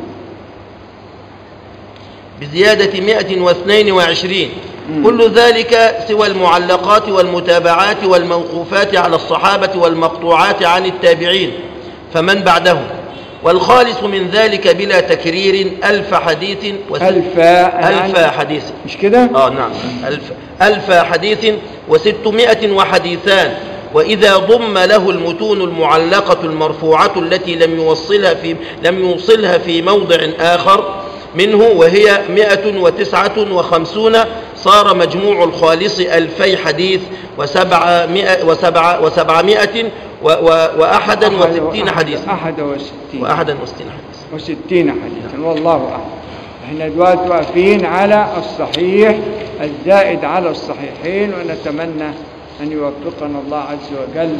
[SPEAKER 2] بزيادة 122
[SPEAKER 1] مم.
[SPEAKER 2] كل ذلك سوى المعلقات والمتابعات والموقوفات على الصحابة والمقطوعات عن التابعين فمن بعدهم والخالص من ذلك بلا تكرير ألف حديث وست
[SPEAKER 1] ألف
[SPEAKER 2] ألف حديث
[SPEAKER 1] مش كده؟
[SPEAKER 2] آه نعم ألف, ألف حديث وستمائة وحديثان وإذا ضم له المتون المعلقة المرفوعة التي لم يوصلها في لم يوصلها في موضع آخر منه وهي مائة وتسعة وخمسون صار مجموع الخالص ألفي حديث وسبعمائة, وسبعة وسبعمائة و- و- وأحدا وستين حديثا
[SPEAKER 1] أحد وستين
[SPEAKER 2] وأحدا وستين حديثا
[SPEAKER 1] وستين حديثا والله أعلم احنا دلوقتي واقفين على الصحيح الزائد على الصحيحين ونتمنى أن يوفقنا الله عز وجل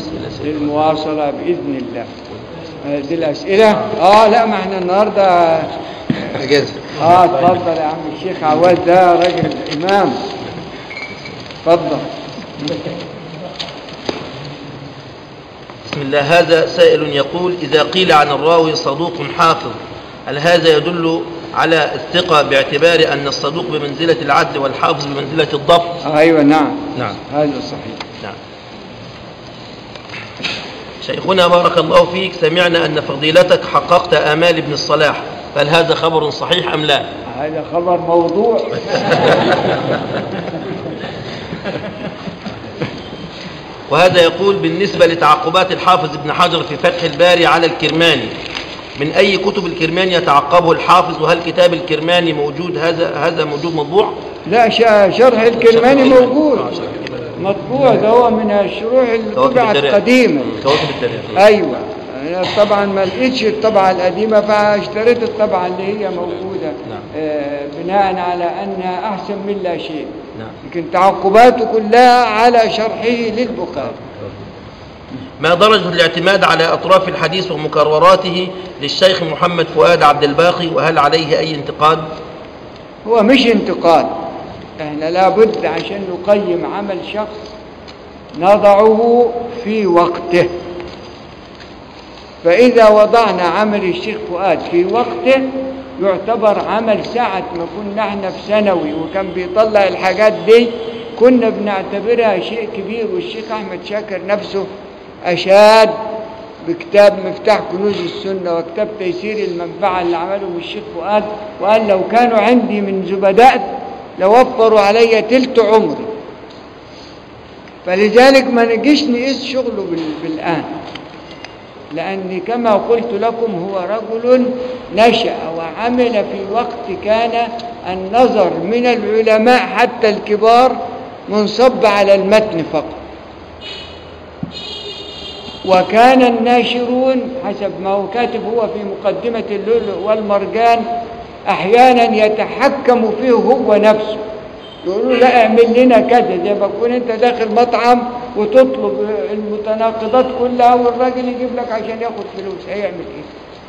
[SPEAKER 1] للمواصلة بإذن الله آه، دي الأسئلة آه لا ما احنا النهاردة
[SPEAKER 3] اجازه
[SPEAKER 1] اه اتفضل يا عم الشيخ عواد ده راجل امام اتفضل
[SPEAKER 2] بسم الله هذا سائل يقول إذا قيل عن الراوي صدوق حافظ هل هذا يدل على الثقة باعتبار أن الصدوق بمنزلة العدل والحافظ بمنزلة الضبط
[SPEAKER 1] آه ايوه نعم
[SPEAKER 2] نعم
[SPEAKER 1] هذا صحيح
[SPEAKER 2] نعم شيخنا بارك الله فيك سمعنا أن فضيلتك حققت آمال ابن الصلاح فهل هذا خبر صحيح أم لا
[SPEAKER 1] هذا خبر موضوع
[SPEAKER 2] وهذا يقول بالنسبة لتعقبات الحافظ ابن حجر في فتح الباري على الكرماني من أي كتب الكرماني يتعقبه الحافظ وهل كتاب الكرماني موجود هذا هذا موجود مطبوع؟
[SPEAKER 1] لا شا- شرح الكرماني
[SPEAKER 2] شرح
[SPEAKER 1] موجود
[SPEAKER 2] آه، شرح الكرماني.
[SPEAKER 1] مطبوع ده هو من الشروح اللي
[SPEAKER 2] كواكب
[SPEAKER 1] طبعت
[SPEAKER 2] التاريخ.
[SPEAKER 1] قديما
[SPEAKER 2] كواكب التاريخ
[SPEAKER 1] ايوه انا طبعا ما لقيتش الطبعه القديمه فاشتريت الطبعه اللي هي موجوده
[SPEAKER 2] نعم.
[SPEAKER 1] آه بناء على انها احسن من لا شيء
[SPEAKER 2] نعم
[SPEAKER 1] لكن تعقباته كلها على شرحه للبخاري
[SPEAKER 2] ما درجة الاعتماد على أطراف الحديث ومكرراته للشيخ محمد فؤاد عبد الباقي وهل عليه أي انتقاد؟
[SPEAKER 1] هو مش انتقاد احنا لابد عشان نقيم عمل شخص نضعه في وقته فإذا وضعنا عمل الشيخ فؤاد في وقته يعتبر عمل ساعة ما كنا احنا في ثانوي وكان بيطلع الحاجات دي كنا بنعتبرها شيء كبير والشيخ أحمد شاكر نفسه أشاد بكتاب مفتاح كنوز السنة وكتاب تيسير المنفعة اللي عمله الشيخ فؤاد وقال لو كانوا عندي من زبداء لوفروا علي تلت عمري فلذلك ما نجيش نقيس شغله بال- بالآن لأن كما قلت لكم هو رجل نشأ وعمل في وقت كان النظر من العلماء حتى الكبار منصب على المتن فقط وكان الناشرون حسب ما هو كاتب هو في مقدمة اللؤلؤ والمرجان أحيانا يتحكم فيه هو نفسه يقولوا له لا اعمل لنا كذا زي ما تكون انت داخل مطعم وتطلب المتناقضات كلها والراجل يجيب لك عشان ياخد فلوس هيعمل ايه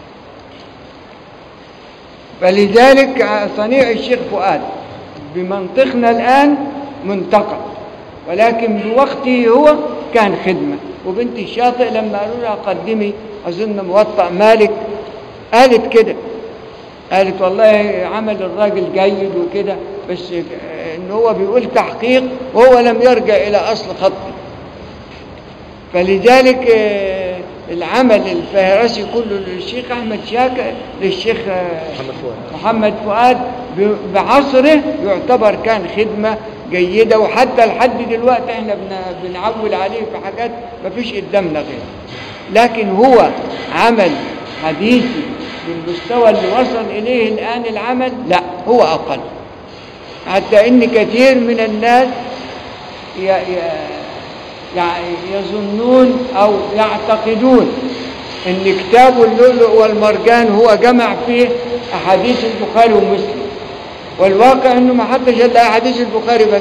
[SPEAKER 1] فلذلك صنيع الشيخ فؤاد بمنطقنا الآن منتقد ولكن بوقته هو كان خدمة وبنت الشاطئ لما قالوا لها قدمي أظن موطأ مالك قالت كده قالت والله عمل الراجل جيد وكده بس ان هو بيقول تحقيق وهو لم يرجع الى اصل خطي فلذلك آه، العمل الفهرسي كله للشيخ احمد شاكر للشيخ آه،
[SPEAKER 2] محمد فؤاد
[SPEAKER 1] محمد فؤاد ب- بعصره يعتبر كان خدمة جيدة وحتى لحد دلوقتي احنا بن- بنعول عليه في حاجات ما فيش قدامنا غير لكن هو عمل حديثي بالمستوى اللي وصل إليه الآن العمل لا هو أقل حتى إن كثير من الناس ي- ي- يع- يظنون أو يعتقدون ان كتاب اللؤلؤ والمرجان هو جمع فيه احاديث البخاري ومسلم والواقع انه ما حطش الا احاديث البخاري بس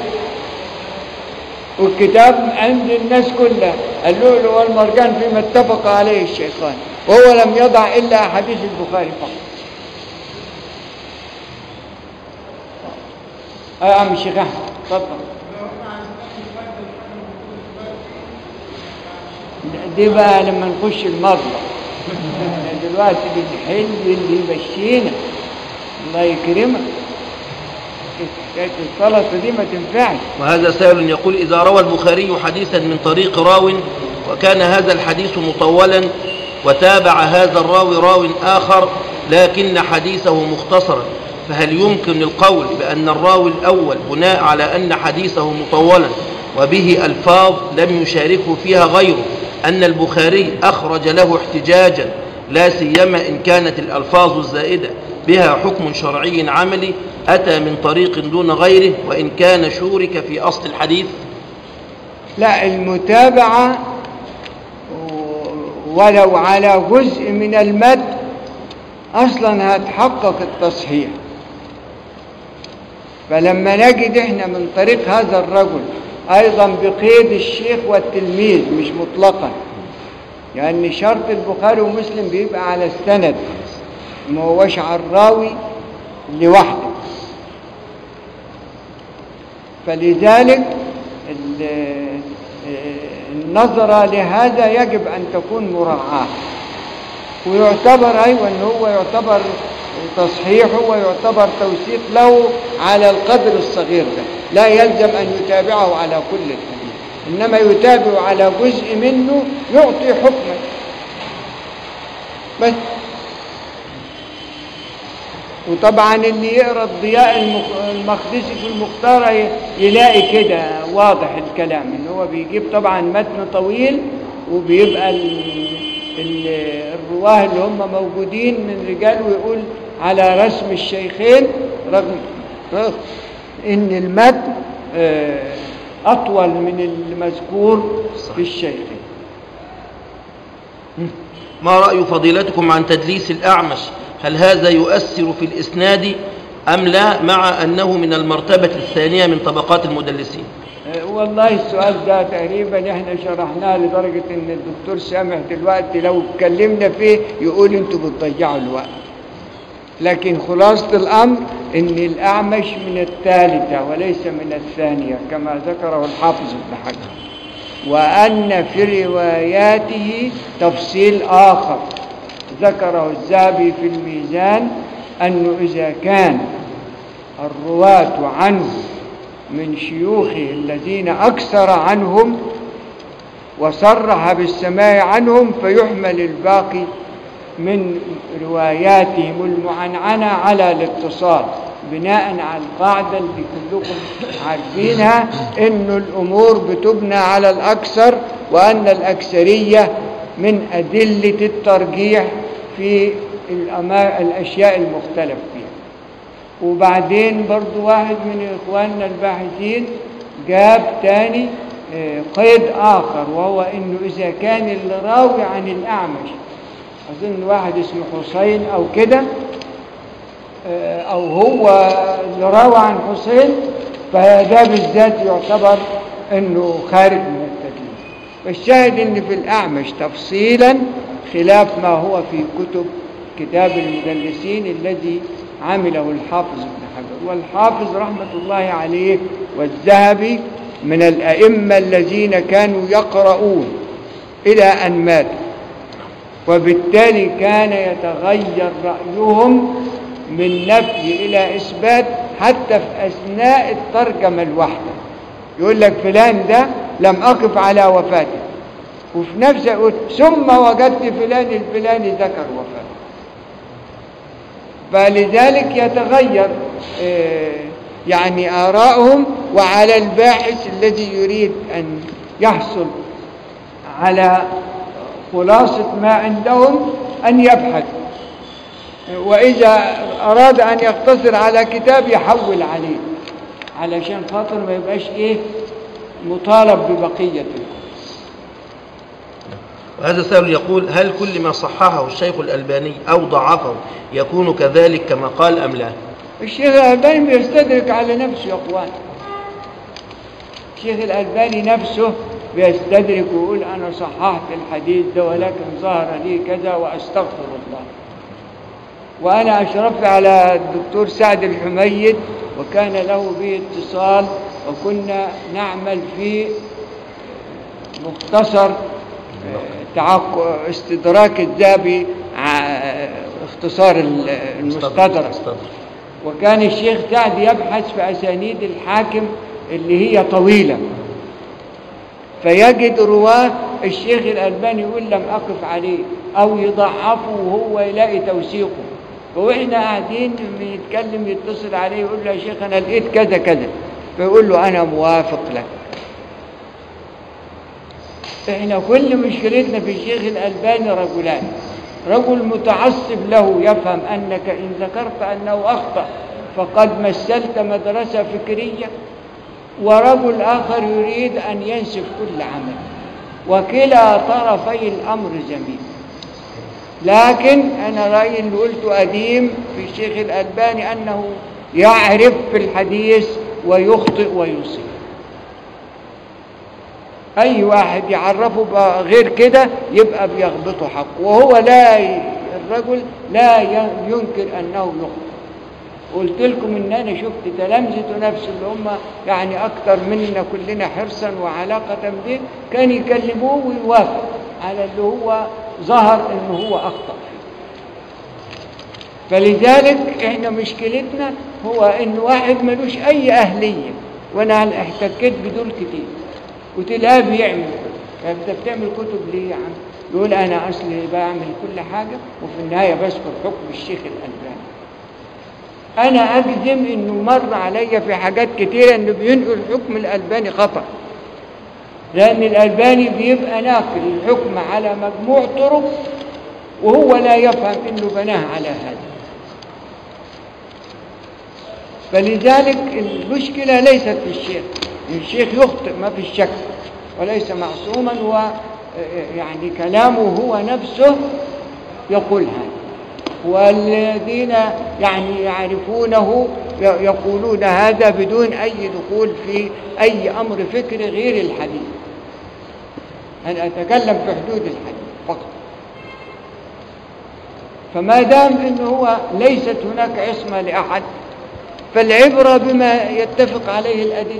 [SPEAKER 1] والكتاب عند الناس كلها اللؤلؤ والمرجان فيما اتفق عليه الشيخان وهو لم يضع الا احاديث البخاري فقط اه يا عم الشيخ احمد اتفضل دي بقى لما نخش المطبخ احنا دلوقتي بنحل اللي يمشينا الله يكرمك كانت السلطه دي ما تنفعش
[SPEAKER 2] وهذا سائل يقول إذا روى البخاري حديثا من طريق راو وكان هذا الحديث مطولا وتابع هذا الراوي راو آخر لكن حديثه مختصرا فهل يمكن القول بأن الراوي الأول بناء على أن حديثه مطولا وبه ألفاظ لم يشاركه فيها غيره أن البخاري أخرج له احتجاجا لا سيما إن كانت الألفاظ الزائدة بها حكم شرعي عملي أتى من طريق دون غيره وإن كان شورك في أصل الحديث
[SPEAKER 1] لا المتابعة ولو على جزء من المد أصلا هتحقق التصحيح فلما نجد احنا من طريق هذا الرجل أيضا بقيد الشيخ والتلميذ مش مطلقا لأن يعني شرط البخاري ومسلم بيبقى على السند ما هوش على الراوي لوحده فلذلك ال- النظرة لهذا يجب أن تكون مراعاة ويعتبر أيضا أن هو يعتبر تصحيحه ويعتبر توثيق له على القدر الصغير ده لا يلزم أن يتابعه على كل الحديث إنما يتابع على جزء منه يعطي حكما بس وطبعا اللي يقرا الضياء المخ- المقدسي في المختار ي- يلاقي كده واضح الكلام ان هو بيجيب طبعا متن طويل وبيبقى ال... ال... الرواه اللي هم موجودين من رجال ويقول على رسم الشيخين رغم رغم ان المتن آه، اطول من المذكور في الشيخين
[SPEAKER 2] ما رأي فضيلتكم عن تدليس الأعمش هل هذا يؤثر في الإسناد أم لا مع أنه من المرتبة الثانية من طبقات المدلسين
[SPEAKER 1] آه، والله السؤال ده تقريبا احنا شرحناه لدرجة ان الدكتور سامح دلوقتي لو اتكلمنا فيه يقول انتوا بتضيعوا الوقت لكن خلاصة الأمر ان الأعمش من الثالثة وليس من الثانية كما ذكره الحافظ ابن حجر وأن في رواياته تفصيل آخر ذكره الذهبي في الميزان أنه إذا كان الرواة عنه من شيوخه الذين أكثر عنهم وصرح بالسماع عنهم فيحمل الباقي من رواياتهم المعنعنة على الاتصال بناء على القاعدة اللي كلكم عارفينها إنه الأمور بتبنى على الأكثر وأن الأكثرية من أدلة الترجيح في الأما- الأشياء المختلف فيها وبعدين برضو واحد من إخواننا الباحثين جاب تاني آه، قيد آخر وهو إنه إذا كان اللي راوي عن الأعمش أظن واحد اسمه حسين أو كده آه، أو هو اللي راوي عن حسين فده بالذات يعتبر إنه خارج من التدليس فالشاهد إن في الأعمش تفصيلا خلاف ما هو في كتب كتاب المدلسين الذي عمله الحافظ ابن حجر والحافظ رحمة الله عليه والذهبي من الأئمة الذين كانوا يقرؤون إلى أن ماتوا وبالتالي كان يتغير رأيهم من نفي إلى إثبات حتى في أثناء الترجمة الواحدة يقول لك فلان ده لم أقف على وفاته وفي نفس يقول ثم وجدت فلان الفلاني ذكر وفاته فلذلك يتغير آه، يعني آرائهم وعلى الباحث الذي يريد أن يحصل على خلاصة ما عندهم أن يبحث وإذا أراد أن يقتصر على كتاب يحول عليه علشان خاطر ما يبقاش إيه مطالب ببقية الكتب
[SPEAKER 2] وهذا سائل يقول هل كل ما صححه الشيخ الألباني أو ضعفه يكون كذلك كما قال أم لا
[SPEAKER 1] الشيخ الألباني بيستدرك على نفسه يا أخوان الشيخ الألباني نفسه بيستدرك ويقول أنا صححت الحديث ده ولكن ظهر لي كذا وأستغفر الله وأنا أشرفت على الدكتور سعد الحميد وكان له به اتصال وكنا نعمل في مختصر تعق... استدراك الذهبي ع- اختصار ال- المستدرك وكان الشيخ سعد يبحث في أسانيد الحاكم اللي هي طويلة فيجد رواه الشيخ الألباني يقول لم أقف عليه أو يضعفه وهو يلاقي توثيقه فوإحنا قاعدين بنتكلم يتصل عليه يقول له يا شيخ أنا لقيت كذا كذا فيقول له أنا موافق لك احنا كل مشكلتنا في الشيخ الألباني رجلان رجل متعصب له يفهم أنك إن ذكرت أنه أخطأ فقد مثلت مدرسة فكرية ورجل آخر يريد أن ينسف كل عمل وكلا طرفي الأمر جميل لكن أنا رأيي اللي قلته قديم في الشيخ الألباني أنه يعرف في الحديث ويخطئ ويصيب أي واحد يعرفه بقى غير كده يبقى بيغبطه حق وهو لا ي- الرجل لا ي- ينكر أنه يخطئ قلت لكم ان انا شفت تلامذته نفسه اللي هم يعني اكتر مننا كلنا حرصا وعلاقة به كان يكلموه ويوافق على اللي هو ظهر انه هو اخطأ فيه فلذلك احنا مشكلتنا هو ان واحد ملوش اي اهلية وانا احتكيت بدول كتير وتلاقيه بيعمل كده انت بتعمل كتب ليه يا عم يقول انا اصلي بعمل كل حاجة وفي النهاية بذكر حكم الشيخ الالباني انا اجزم انه مر عليا في حاجات كتيرة انه بينقل حكم الالباني خطأ لان الالباني بيبقى ناقل الحكم على مجموع طرق وهو لا يفهم انه بناه على هذا فلذلك المشكلة ليست في الشيخ الشيخ يخطئ ما في الشك وليس معصوما و يعني كلامه هو نفسه يقول هذا والذين يعني يعرفونه يقولون هذا بدون أي دخول في أي أمر فكري غير الحديث أنا أتكلم في حدود الحديث فقط فما دام أنه هو ليست هناك عصمة لأحد فالعبرة بما يتفق عليه الأدلة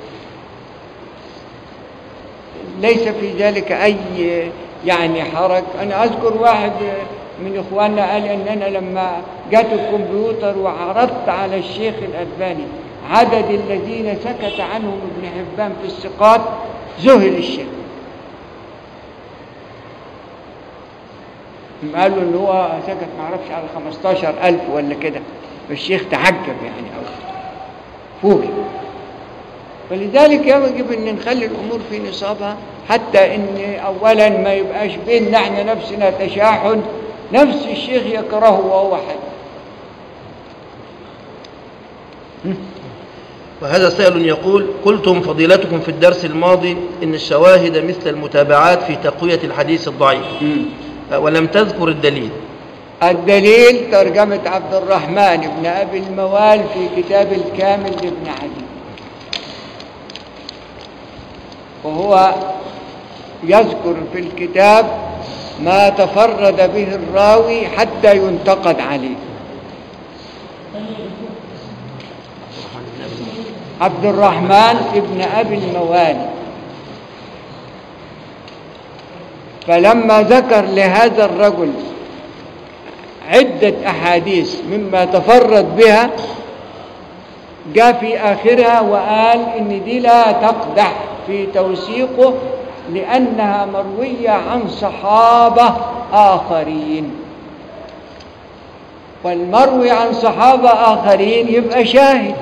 [SPEAKER 1] ليس في ذلك أي يعني حرج أنا أذكر واحد من إخواننا قال أن أنا لما جات الكمبيوتر وعرضت على الشيخ الألباني عدد الذين سكت عنهم ابن حبان في الثقات ذهل الشيخ قالوا ان هو سكت ما اعرفش على 15000 ولا كده فالشيخ تعجب يعني او فوجئ فلذلك يجب ان نخلي الامور في نصابها حتى ان اولا ما يبقاش بيننا احنا نفسنا تشاحن نفس الشيخ يكرهه وهو حي
[SPEAKER 2] وهذا سائل يقول قلتم فضيلتكم في الدرس الماضي إن الشواهد مثل المتابعات في تقوية الحديث الضعيف ولم تذكر الدليل
[SPEAKER 1] الدليل ترجمة عبد الرحمن بن أبي الموال في كتاب الكامل لابن عدي وهو يذكر في الكتاب ما تفرد به الراوي حتى ينتقد عليه عبد الرحمن ابن أبي الموالي فلما ذكر لهذا الرجل عدة أحاديث مما تفرد بها جاء في آخرها وقال إن دي لا تقدح في توثيقه لأنها مروية عن صحابة آخرين والمروي عن صحابة آخرين يبقى شاهد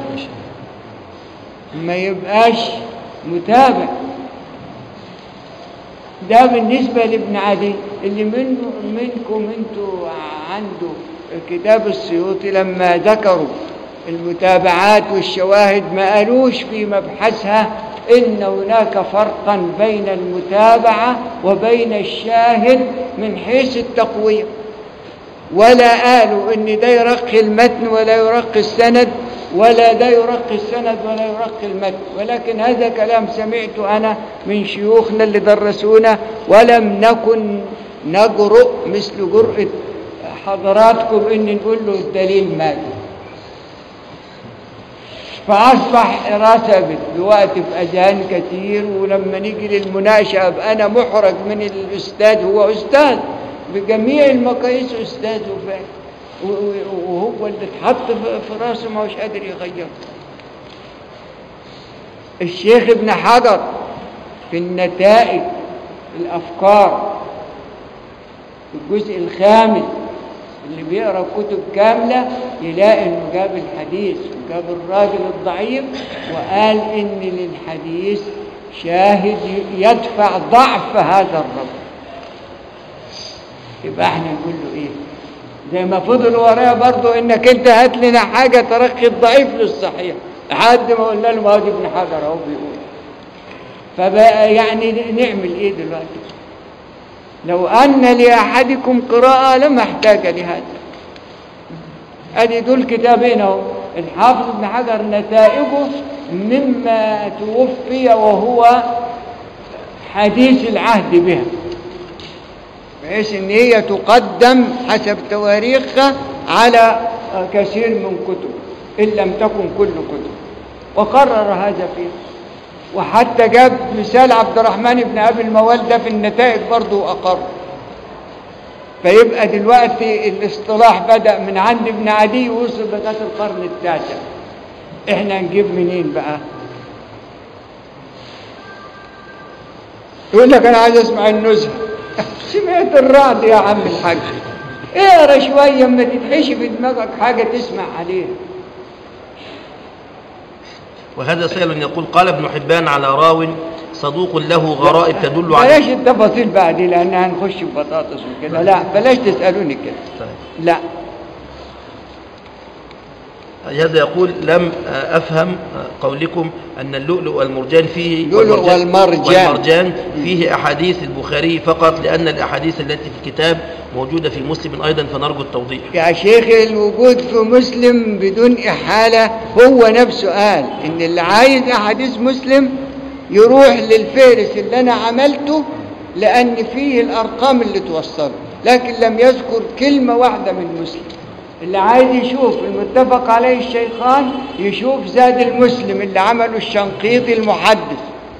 [SPEAKER 1] ما يبقاش متابع ده بالنسبة لابن عدي اللي منه منكم انتوا عنده كتاب السيوطي لما ذكروا المتابعات والشواهد ما قالوش في مبحثها إن هناك فرقا بين المتابعة وبين الشاهد من حيث التقوية ولا قالوا إن ده يرقي المتن ولا يرقي السند ولا ده يرقي السند ولا يرقي المتن ولكن هذا كلام سمعته أنا من شيوخنا اللي درسونا ولم نكن نجرؤ مثل جرأة حضراتكم إن نقول له الدليل ماذا فأصبح ثابت دلوقتي في أذهان كتير ولما نيجي للمناقشة أبقى أنا محرج من الأستاذ هو أستاذ بجميع المقاييس أستاذ وفاهم وهو اللي اتحط في راسه ما هوش قادر يغيره الشيخ ابن حجر في النتائج الأفكار الجزء الخامس اللي بيقرأ كتب كاملة يلاقي انه جاب الحديث وجاب الراجل الضعيف وقال ان للحديث شاهد يدفع ضعف هذا الرجل يبقى احنا نقول له ايه زي ما فضل ورايا برضه انك انت هات لنا حاجه ترقي الضعيف للصحيح لحد ما قلنا له ما هو ابن حجر اهو بيقول فبقى يعني نعمل ايه دلوقتي لو ان لاحدكم قراءه لما احتاج لهذا ادي دول كتابين اهو الحافظ ابن حجر نتائجه مما توفي وهو حديث العهد بها بحيث ان هي تقدم حسب تواريخها على كثير من كتب إن لم تكن كل كتب وقرر هذا فيه وحتى جاب مثال عبد الرحمن بن أبي الموال ده في النتائج برضه وأقر فيبقى دلوقتي الاصطلاح بدأ من عند ابن عدي ووصل لغاية القرن التاسع احنا نجيب منين بقى يقول لك انا عايز اسمع النزهه سمعت الرعد يا عم الحاج اقرا شويه اما تتحشي في دماغك حاجه تسمع عليها
[SPEAKER 2] وهذا سائل يقول قال ابن حبان على راو صدوق له غرائب تدل على
[SPEAKER 1] بلاش التفاصيل بقى دي لان هنخش في بطاطس وكده لا بلاش تسالوني كده
[SPEAKER 2] طيب.
[SPEAKER 1] لا
[SPEAKER 2] هذا يقول لم أفهم قولكم أن اللؤلؤ والمرجان فيه
[SPEAKER 1] اللؤلؤ والمرجان.
[SPEAKER 2] والمرجان فيه أحاديث البخاري فقط لأن الأحاديث التي في الكتاب موجودة في مسلم أيضا فنرجو التوضيح
[SPEAKER 1] يا شيخ الوجود في مسلم بدون إحالة هو نفسه قال إن اللي عايز أحاديث مسلم يروح للفهرس اللي أنا عملته لأن فيه الأرقام اللي توصله لكن لم يذكر كلمة واحدة من مسلم اللي عايز يشوف المتفق عليه الشيخان يشوف زاد المسلم اللي عمله الشنقيطي المحدث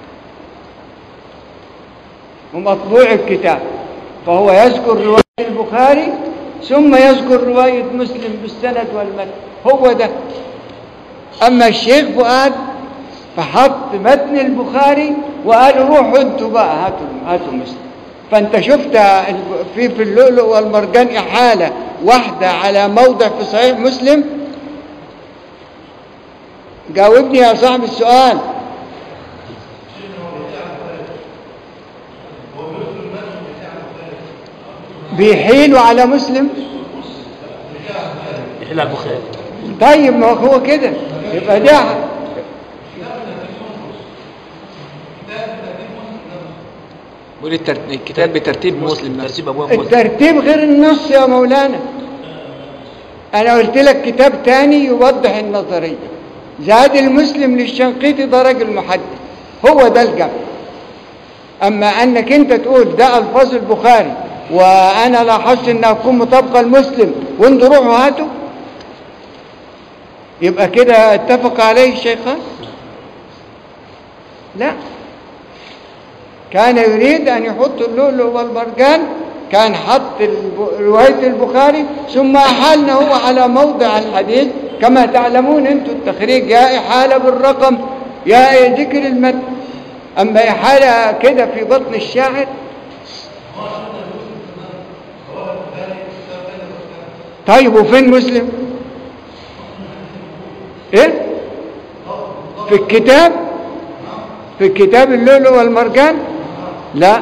[SPEAKER 1] ومطبوع الكتاب فهو يذكر رواية البخاري ثم يذكر رواية مسلم بالسند والمتن هو ده أما الشيخ فؤاد فحط متن البخاري وقال روحوا انتوا بقى هاتوا هاتوا مسلم فانت شفت الب- في في اللؤلؤ والمرجان إحالة واحدة على موضع في صحيح مسلم جاوبني يا صاحب السؤال بيحيلوا على مسلم
[SPEAKER 2] يحل على البخاري
[SPEAKER 1] طيب ما هو كده يبقى ده
[SPEAKER 3] بيقول التر- الكتاب بترتيب مسلم نفسه
[SPEAKER 2] ترتيب أبواب مسلم
[SPEAKER 1] الترتيب غير النص يا مولانا انا قلت لك كتاب تاني يوضح النظريه زاد المسلم للشنقيطي ده راجل محدث هو ده الجمع اما انك انت تقول ده الفاظ البخاري وانا لاحظت انها تكون مطابقه لمسلم وانتوا روحوا هاتوا يبقى كده اتفق عليه الشيخان لا كان يريد أن يحط اللؤلؤ والمرجان كان حط الب- رواية البخاري ثم أحالنا هو على موضع الحديث كما تعلمون أنتم التخريج يا إحالة بالرقم يا ذكر المتن أما إحالة كده في بطن الشاعر طيب وفين مسلم ايه في الكتاب في الكتاب اللؤلؤ والمرجان لا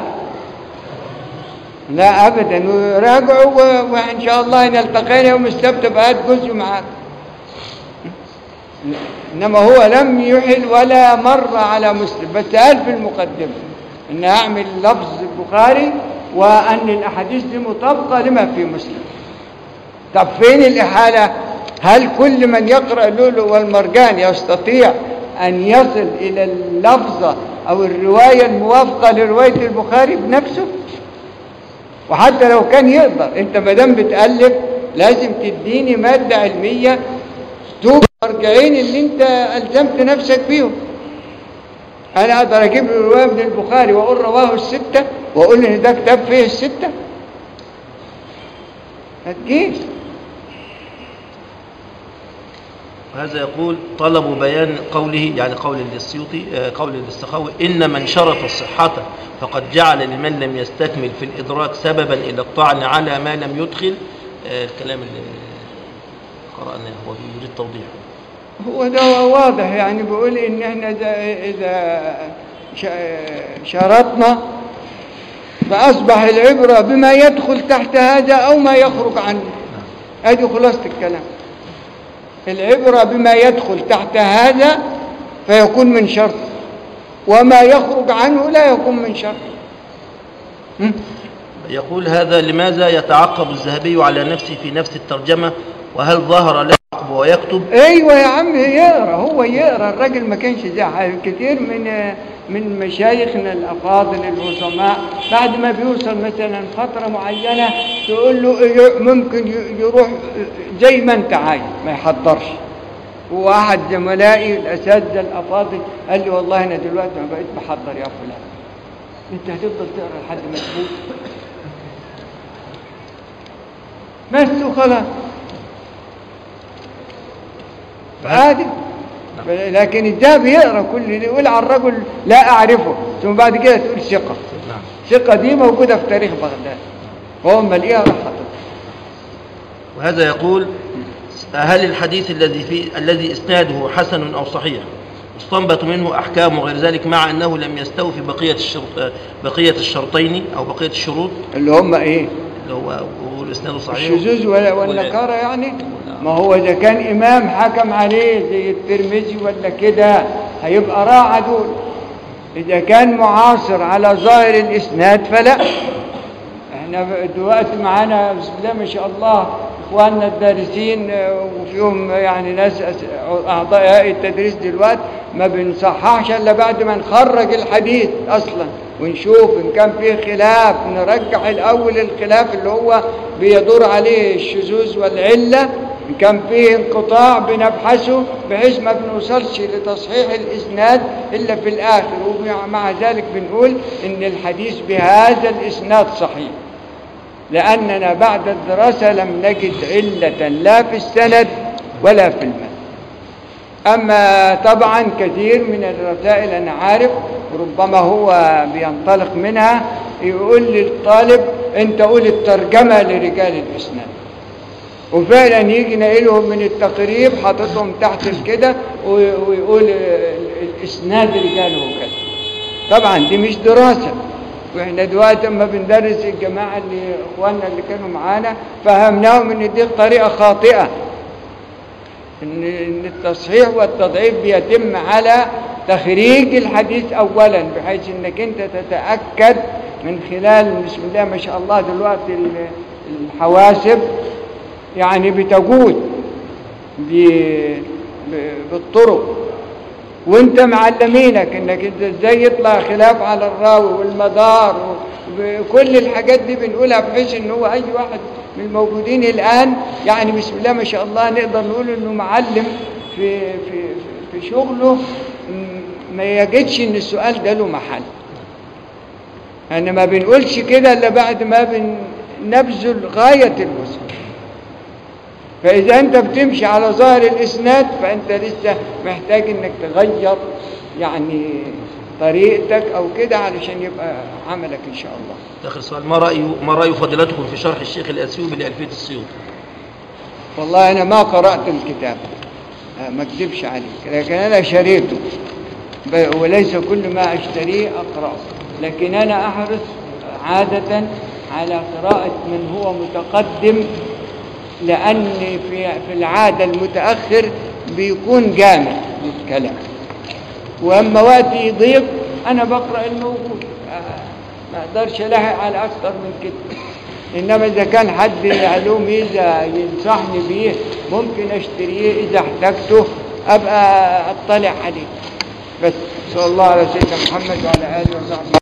[SPEAKER 1] لا ابدا راجعوا و- وان شاء الله ان التقينا يوم السبت بقى جزء معاك انما هو لم يحل ولا مر على مسلم بس قال في المقدمه ان اعمل لفظ البخاري وان الاحاديث دي مطابقه لما في مسلم طب فين الإحالة هل كل من يقرأ اللؤلؤ والمرجان يستطيع أن يصل إلى اللفظة أو الرواية الموافقة لرواية البخاري بنفسه وحتى لو كان يقدر انت ما دام بتألف لازم تديني مادة علمية توب المرجعين اللي انت ألزمت نفسك بيهم انا اقدر اجيب له رواية من البخاري واقول رواه الستة واقول ان ده كتاب فيه الستة ما تجيش
[SPEAKER 2] هذا يقول طلب بيان قوله يعني قول السيوطي آه، قول السخاوي إن من شرط الصحة فقد جعل لمن لم يستكمل في الإدراك سببا إلى الطعن على ما لم يدخل آه، الكلام اللي قرأناه هو يريد توضيحه
[SPEAKER 1] هو ده واضح يعني بيقول ان احنا اذا اذا ش- شرطنا فاصبح العبره بما يدخل تحت هذا او ما يخرج عنه هذه خلاصه الكلام العبره بما يدخل تحت هذا فيكون من شرط وما يخرج عنه لا يكون من شرط م?
[SPEAKER 2] يقول هذا لماذا يتعقب الذهبي على نفسه في نفس الترجمة وهل ظهر له عقب ويكتب
[SPEAKER 1] ايوه يا عم يقرا هو يقرا الراجل ما كانش زي حال كتير من من مشايخنا الافاضل العظماء بعد ما بيوصل مثلا فتره معينه تقول له ي- ممكن ي- يروح زي ما انت عايز ما يحضرش وواحد زملائي الاساتذه الافاضل قال لي والله انا دلوقتي ما بقيت بحضر يا فلان انت هتفضل تقرا لحد ما تموت بس وخلاص عادي لكن ده بيقرا كل اللي يقول على الرجل لا اعرفه ثم بعد كده تقول ثقه
[SPEAKER 2] نعم
[SPEAKER 1] ثقه دي موجوده في تاريخ بغداد وهو ملقيها راح حاططها
[SPEAKER 2] وهذا يقول هل الحديث الذي في الذي اسناده حسن او صحيح مستنبط منه احكام وغير ذلك مع انه لم يستوفي بقيه الشرط بقيه الشرطين او بقيه الشروط
[SPEAKER 1] اللي هم ايه
[SPEAKER 2] اللي هو بيقول اسناده صحيح
[SPEAKER 1] الشذوذ ولا- والنكاره يعني ما هو اذا كان امام حكم عليه زي الترمذي ولا كده هيبقى راعى دول اذا كان معاصر على ظاهر الاسناد فلا احنا دلوقتي معانا بسم الله ما شاء الله اخواننا الدارسين آه، وفيهم يعني ناس أس- اعضاء هيئه التدريس دلوقتي ما بنصححش الا بعد ما نخرج الحديث اصلا ونشوف ان كان فيه خلاف نرجح الاول الخلاف اللي هو بيدور عليه الشذوذ والعله ان كان فيه انقطاع بنبحثه بحيث ما بنوصلش لتصحيح الاسناد الا في الاخر ومع ذلك بنقول ان الحديث بهذا الاسناد صحيح لأننا بعد الدراسة لم نجد علة لا في السند ولا في المتن أما طبعا كثير من الرسائل أنا عارف ربما هو بينطلق منها يقول للطالب أنت قول الترجمة لرجال الإسلام وفعلا يجي ناقلهم من التقريب حاططهم تحت كده ويقول الإسناد رجاله كذا طبعا دي مش دراسة واحنا دلوقتي اما بندرس الجماعه اللي اخواننا اللي كانوا معانا فهمناهم ان دي طريقه خاطئه ان ان التصحيح والتضعيف بيتم على تخريج الحديث اولا بحيث انك انت تتاكد من خلال بسم الله ما شاء الله دلوقتي ال- الحواسب يعني بتجود ب- ب- بالطرق وانت معلمينك انك انت ازاي يطلع خلاف على الراوي والمدار وكل الحاجات دي بنقولها بحيث ان هو اي واحد من الموجودين الان يعني بسم الله ما شاء الله نقدر نقول انه معلم في في في شغله م- ما يجدش ان السؤال ده له محل انا ما بنقولش كده الا بعد ما بنبذل غايه الوسع فإذا أنت بتمشي على ظاهر الإسناد فأنت لسه محتاج إنك تغير يعني طريقتك أو كده علشان يبقى عملك إن شاء الله
[SPEAKER 2] آخر سؤال ما رأي ما رأي فضيلتكم في شرح الشيخ الأثيوبي لألفية السيوط
[SPEAKER 1] والله أنا ما قرأت الكتاب آه، ما أكذبش عليك لكن أنا شريته ب- وليس كل ما أشتريه أقرأه لكن أنا أحرص عادة على قراءة من هو متقدم لأن في في العادة المتأخر بيكون جامع للكلام وأما وقت يضيق أنا بقرأ الموجود آه، ما أقدرش ألاحق على أكثر من كده إنما إذا كان حد له ميزة ينصحني بيه ممكن أشتريه إذا احتجته أبقى أطلع عليه بس صلى الله على سيدنا محمد وعلى آله وصحبه